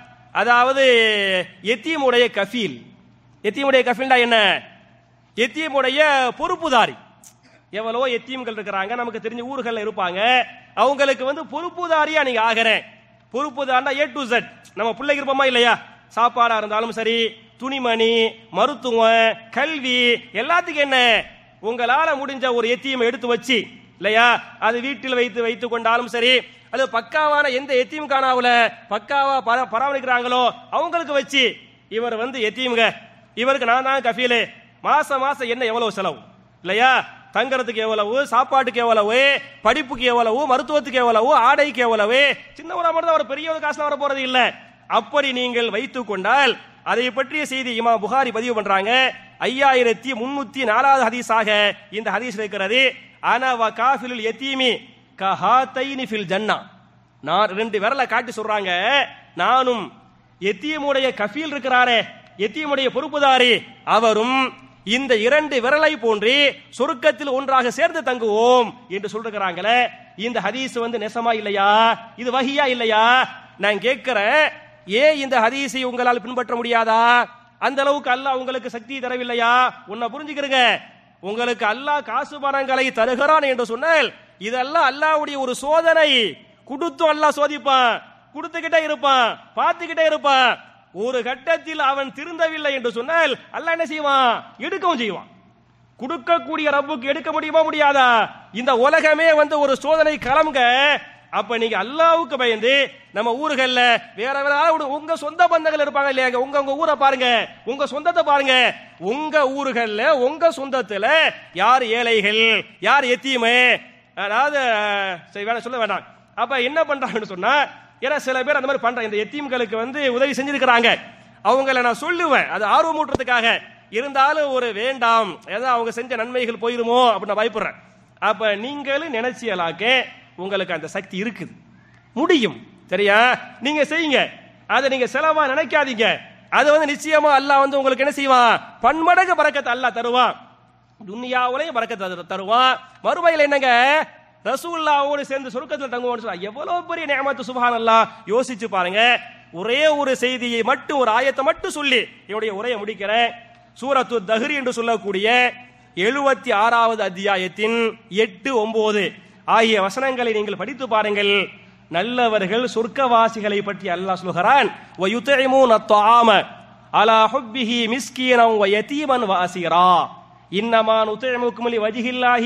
அதாவது எத்தீமுடைய கஃபீல் எத்தீமுடைய கஃபீல்டா என்ன எத்தீமுடைய பொறுப்புதாரி எவ்வளவோ எத்தீம்கள் இருக்கிறாங்க நமக்கு தெரிஞ்ச ஊர்கள்ல இருப்பாங்க அவங்களுக்கு வந்து பொறுப்புதாரியா நீங்க ஆகிறேன் பொறுப்புதாரினா ஏ டு Z நம்ம பிள்ளைக்கு இருப்போமா இல்லையா சாப்பாடா இருந்தாலும் சரி துணிமணி மருத்துவம் கல்வி எல்லாத்துக்கும் என்ன உங்களால முடிஞ்ச ஒரு எத்தியம் எடுத்து வச்சு இல்லையா அது வீட்டில் வைத்து வைத்துக் கொண்டாலும் சரி அது பக்காவான எந்த எத்தியும் காணாவுல பக்காவா பரா- பராமரிக்கிறாங்களோ அவங்களுக்கு வச்சு இவர் வந்து எத்தியமுங்க இவருக்கு நான் தான் கஃபீலு மாசம் மாசம் என்ன எவ்வளவு செலவு இல்லையா தங்கறதுக்கு எவ்வளவு சாப்பாட்டுக்கு எவ்வளவு படிப்புக்கு எவ்வளவு மருத்துவத்துக்கு எவ்வளவு ஆடைக்கு எவ்வளவு சின்ன ஒரு அமர்ந்து அவர் பெரிய ஒரு காசுல வர போறது இல்ல அப்படி நீங்கள் வைத்துக் கொண்டால் அதை பற்றிய செய்தி இமா புகாரி பதிவு பண்றாங்க ஐயாயிரத்தி முன்னூத்தி நாலாவது ஹதீஸாக இந்த ஹதீஸ் இருக்கிறது ஆனா வ காஃபிலுல் யத்தீமி கஹாத்தைனி ஃபில் ஜன்னா நான் ரெண்டு விரலை காட்டி சொல்றாங்க நானும் எத்தியமுடைய கஃபீல் இருக்கிறாரே எத்தியமுடைய பொறுப்புதாரி அவரும் இந்த இரண்டு விரலை போன்று சொருக்கத்தில் ஒன்றாக சேர்ந்து தங்குவோம் என்று சொல்றாங்களே இந்த ஹதீஸ் வந்து நெசமா இல்லையா இது வஹியா இல்லையா நான் கேட்கிறேன் ஏன் இந்த ஹதீஸை உங்களால் பின்பற்ற முடியாதா அந்த அளவுக்கு அல்லாஹ் உங்களுக்கு சக்தி தரவில்லையா உன்னை புரிஞ்சுக்கிறங்க உங்களுக்கு அல்லாஹ் காசு பணங்களை தருகிறான் என்று சொன்னால் இதெல்லாம் அல்லாஹ்வுடைய ஒரு சோதனை கொடுத்து அல்லாஹ் சோதிப்பான் கொடுத்துக்கிட்டே இருப்பான் பார்த்துக்கிட்டே இருப்பான் ஒரு கட்டத்தில் அவன் திருந்தவில்லை என்று சொன்னால் அல்லாஹ் என்ன செய்வான் எடுக்கவும் செய்வான் கொடுக்கக்கூடிய ரப்புக்கு எடுக்க முடியுமா முடியாதா இந்த உலகமே வந்து ஒரு சோதனை களம்ங்க அப்ப நீங்க அல்லாவுக்கு பயந்து நம்ம ஊர்கள்ல வேற வேற ஆளோட உங்க சொந்த பந்தங்கள் இருப்பாங்க இல்லையா உங்க உங்க ஊரை பாருங்க உங்க சொந்தத்தை பாருங்க உங்க ஊர்கள்ல உங்க சொந்தத்துல யார் ஏழைகள் யார் எத்தீமே அதாவது சரி வேணாம் சொல்ல வேண்டாம் அப்ப என்ன பண்றாங்கன்னு சொன்னா ஏன்னா சில பேர் அந்த மாதிரி பண்றாங்க இந்த எத்தீம்களுக்கு வந்து உதவி செஞ்சிருக்கிறாங்க அவங்கள நான் சொல்லுவேன் அது ஆர்வமூட்டுறதுக்காக இருந்தாலும் ஒரு வேண்டாம் ஏதோ அவங்க செஞ்ச நன்மைகள் போயிருமோ அப்படின்னு நான் பயப்படுறேன் அப்ப நீங்களும் நினைச்சியலாக்க உங்களுக்கு அந்த சக்தி இருக்குது முடியும் சரியா நீங்க செய்யுங்க அதை நீங்க செலவா நினைக்காதீங்க அது வந்து நிச்சயமா அல்லாஹ் வந்து உங்களுக்கு என்ன செய்வான் பன்மடங்கு பறக்கத்தை அல்லாஹ் தருவான் துன்யாவுலையும் பறக்கத்தை தருவான் மறுமையில் என்னங்க ரசூல்லாவோடு சேர்ந்து சொர்க்கத்தில் தங்குவோம்னு சொன்னா எவ்வளவு பெரிய நியமத்து சுபஹான் அல்லாஹ் யோசிச்சு பாருங்க ஒரே ஒரு செய்தியை மட்டும் ஒரு ஆயத்தை மட்டும் சொல்லி என்னுடைய உரையை முடிக்கிறேன் சூரத்து தஹ்ரி என்று சொல்லக்கூடிய எழுபத்தி ஆறாவது அத்தியாயத்தின் எட்டு ஒன்பது ஆகிய வசனங்களை நீங்கள் படித்து பாருங்கள் நல்லவர்கள் சொர்க்கவாசிகளை பற்றி அல்லாஹ் சொல்கிறான் وَيُطْعِمُونَ الطَّعَامَ عَلَى حُبِّهِ مِسْكِينًا وَيَتِيمًا وَأَسِيرًا إِنَّمَا نُطْعِمُكُمْ لِوَجْهِ اللَّهِ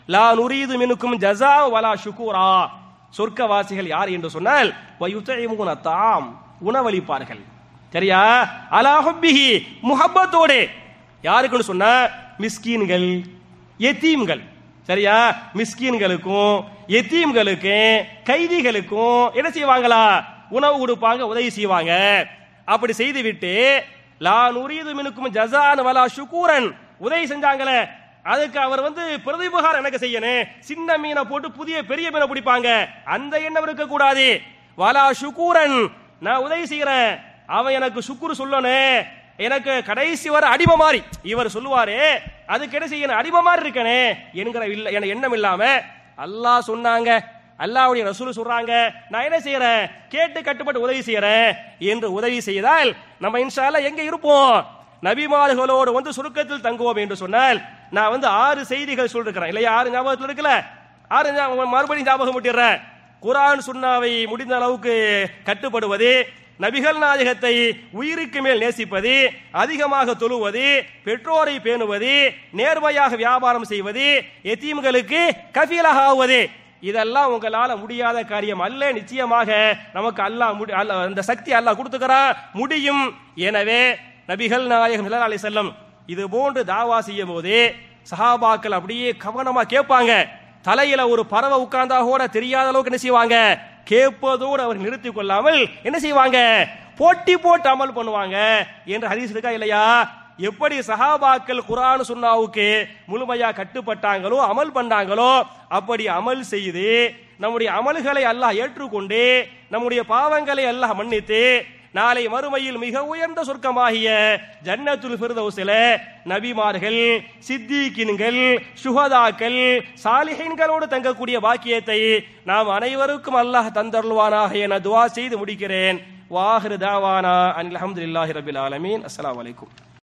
லா நுரீது மினுக்கும் ஜஸா வலா ஷுக்கூரா சொர்க்கவாசிகள் யார் என்று சொன்னால் வயுத்தஇமுன தாம் உணவளிப்பார்கள் சரியா அலா ஹுப்பிஹி முஹப்பத்தோடு யாருக்குன்னு சொன்னா மிஸ்கீன்கள் எத்தீம்கள் சரியா மிஸ்கீன்களுக்கும் எத்தீம்களுக்கும் கைதிகளுக்கும் என்ன செய்வாங்களா உணவு கொடுப்பாங்க உதவி செய்வாங்க அப்படி செய்து விட்டு லா நுரீது மினுக்கும் ஜஸான் வலா ஷுக்கூரன் உதவி செஞ்சாங்களே அதுக்கு அவர் வந்து பிரதிபகாரம் எனக்கு செய்யணும் சின்ன மீனை போட்டு புதிய பெரிய மீனை பிடிப்பாங்க அந்த எண்ணம் இருக்க கூடாது வலா ஷுக்கூரன் நான் உதவி செய்யறேன் அவன் எனக்கு சுக்குரு சொல்லணும் எனக்கு கடைசி வர அடிமை மாதிரி இவர் சொல்லுவாரு அதுக்கு என்ன செய்யணும் அடிமை மாதிரி இருக்கனே என்கிற இல்ல என எண்ணம் இல்லாம அல்லாஹ் சொன்னாங்க அல்லாஹ்வுடைய ரசூல் சொல்றாங்க நான் என்ன செய்யறேன் கேட்டு கட்டுப்பட்டு உதவி செய்யறேன் என்று உதவி செய்தால் நம்ம இன்ஷா அல்லாஹ் எங்க இருப்போம் நபிமார்களோடு வந்து சுருக்கத்தில் தங்குவோம் என்று சொன்னால் நான் வந்து ஆறு செய்திகள் சொல்லிருக்கிறேன் இல்லையா ஆறு ஞாபகத்தில் இருக்குல்ல ஆறு ஞாபகம் மறுபடியும் ஞாபகம் விட்டுறேன் குரான் சுன்னாவை முடிந்த அளவுக்கு கட்டுப்படுவது நபிகள் நாயகத்தை உயிருக்கு மேல் நேசிப்பது அதிகமாக தொழுவது பெற்றோரை பேணுவது நேர்மையாக வியாபாரம் செய்வது எத்தீம்களுக்கு கஃபீலாக ஆகுவது இதெல்லாம் உங்களால முடியாத காரியம் அல்ல நிச்சயமாக நமக்கு அல்லாஹ் முடி- அல்லாஹ் அந்த சக்தி அல்லாஹ் கொடுத்துக்கிறான் முடியும் எனவே நபிகள் நாயகம் ஸல்லல்லாஹு அலைஹி செல்லம் இது போன்று தாவா செய்யும் போது சஹாபாக்கள் அப்படியே கவனமா கேட்பாங்க தலையில ஒரு பறவை உட்கார்ந்தா கூட தெரியாத அளவுக்கு என்ன செய்வாங்க கேட்பதோடு அவர் நிறுத்திக் கொள்ளாமல் என்ன செய்வாங்க போட்டி போட்டு அமல் பண்ணுவாங்க என்று ஹதீஸ் இருக்கா இல்லையா எப்படி சஹாபாக்கள் குர்ஆன் சுன்னாவுக்கு முழுமையா கட்டுப்பட்டாங்களோ அமல் பண்ணாங்களோ அப்படி அமல் செய்து நம்முடைய அமல்களை அல்லாஹ் ஏற்றுக்கொண்டு நம்முடைய பாவங்களை அல்லாஹ் மன்னித்து நாளை மறுமையில் மிக உயர்ந்த சொர்க்கமாகிய ஜன்னத்துல் ஃபிர்தௌஸில நபிமார்கள் சித்திகின்கள் சுஹதாக்கள் சாலிஹீன்களோடு தங்கக்கூடிய பாக்கியத்தை நாம் அனைவருக்கும் அல்லாஹ் தந்தருள்வானாக என துவா செய்து முடிக்கிறேன் வாஹிரு தாவானா அனில் அல்ஹம்துலில்லாஹி ரபில் ஆலமீன் அஸ்ஸலாமு அலைக்கும்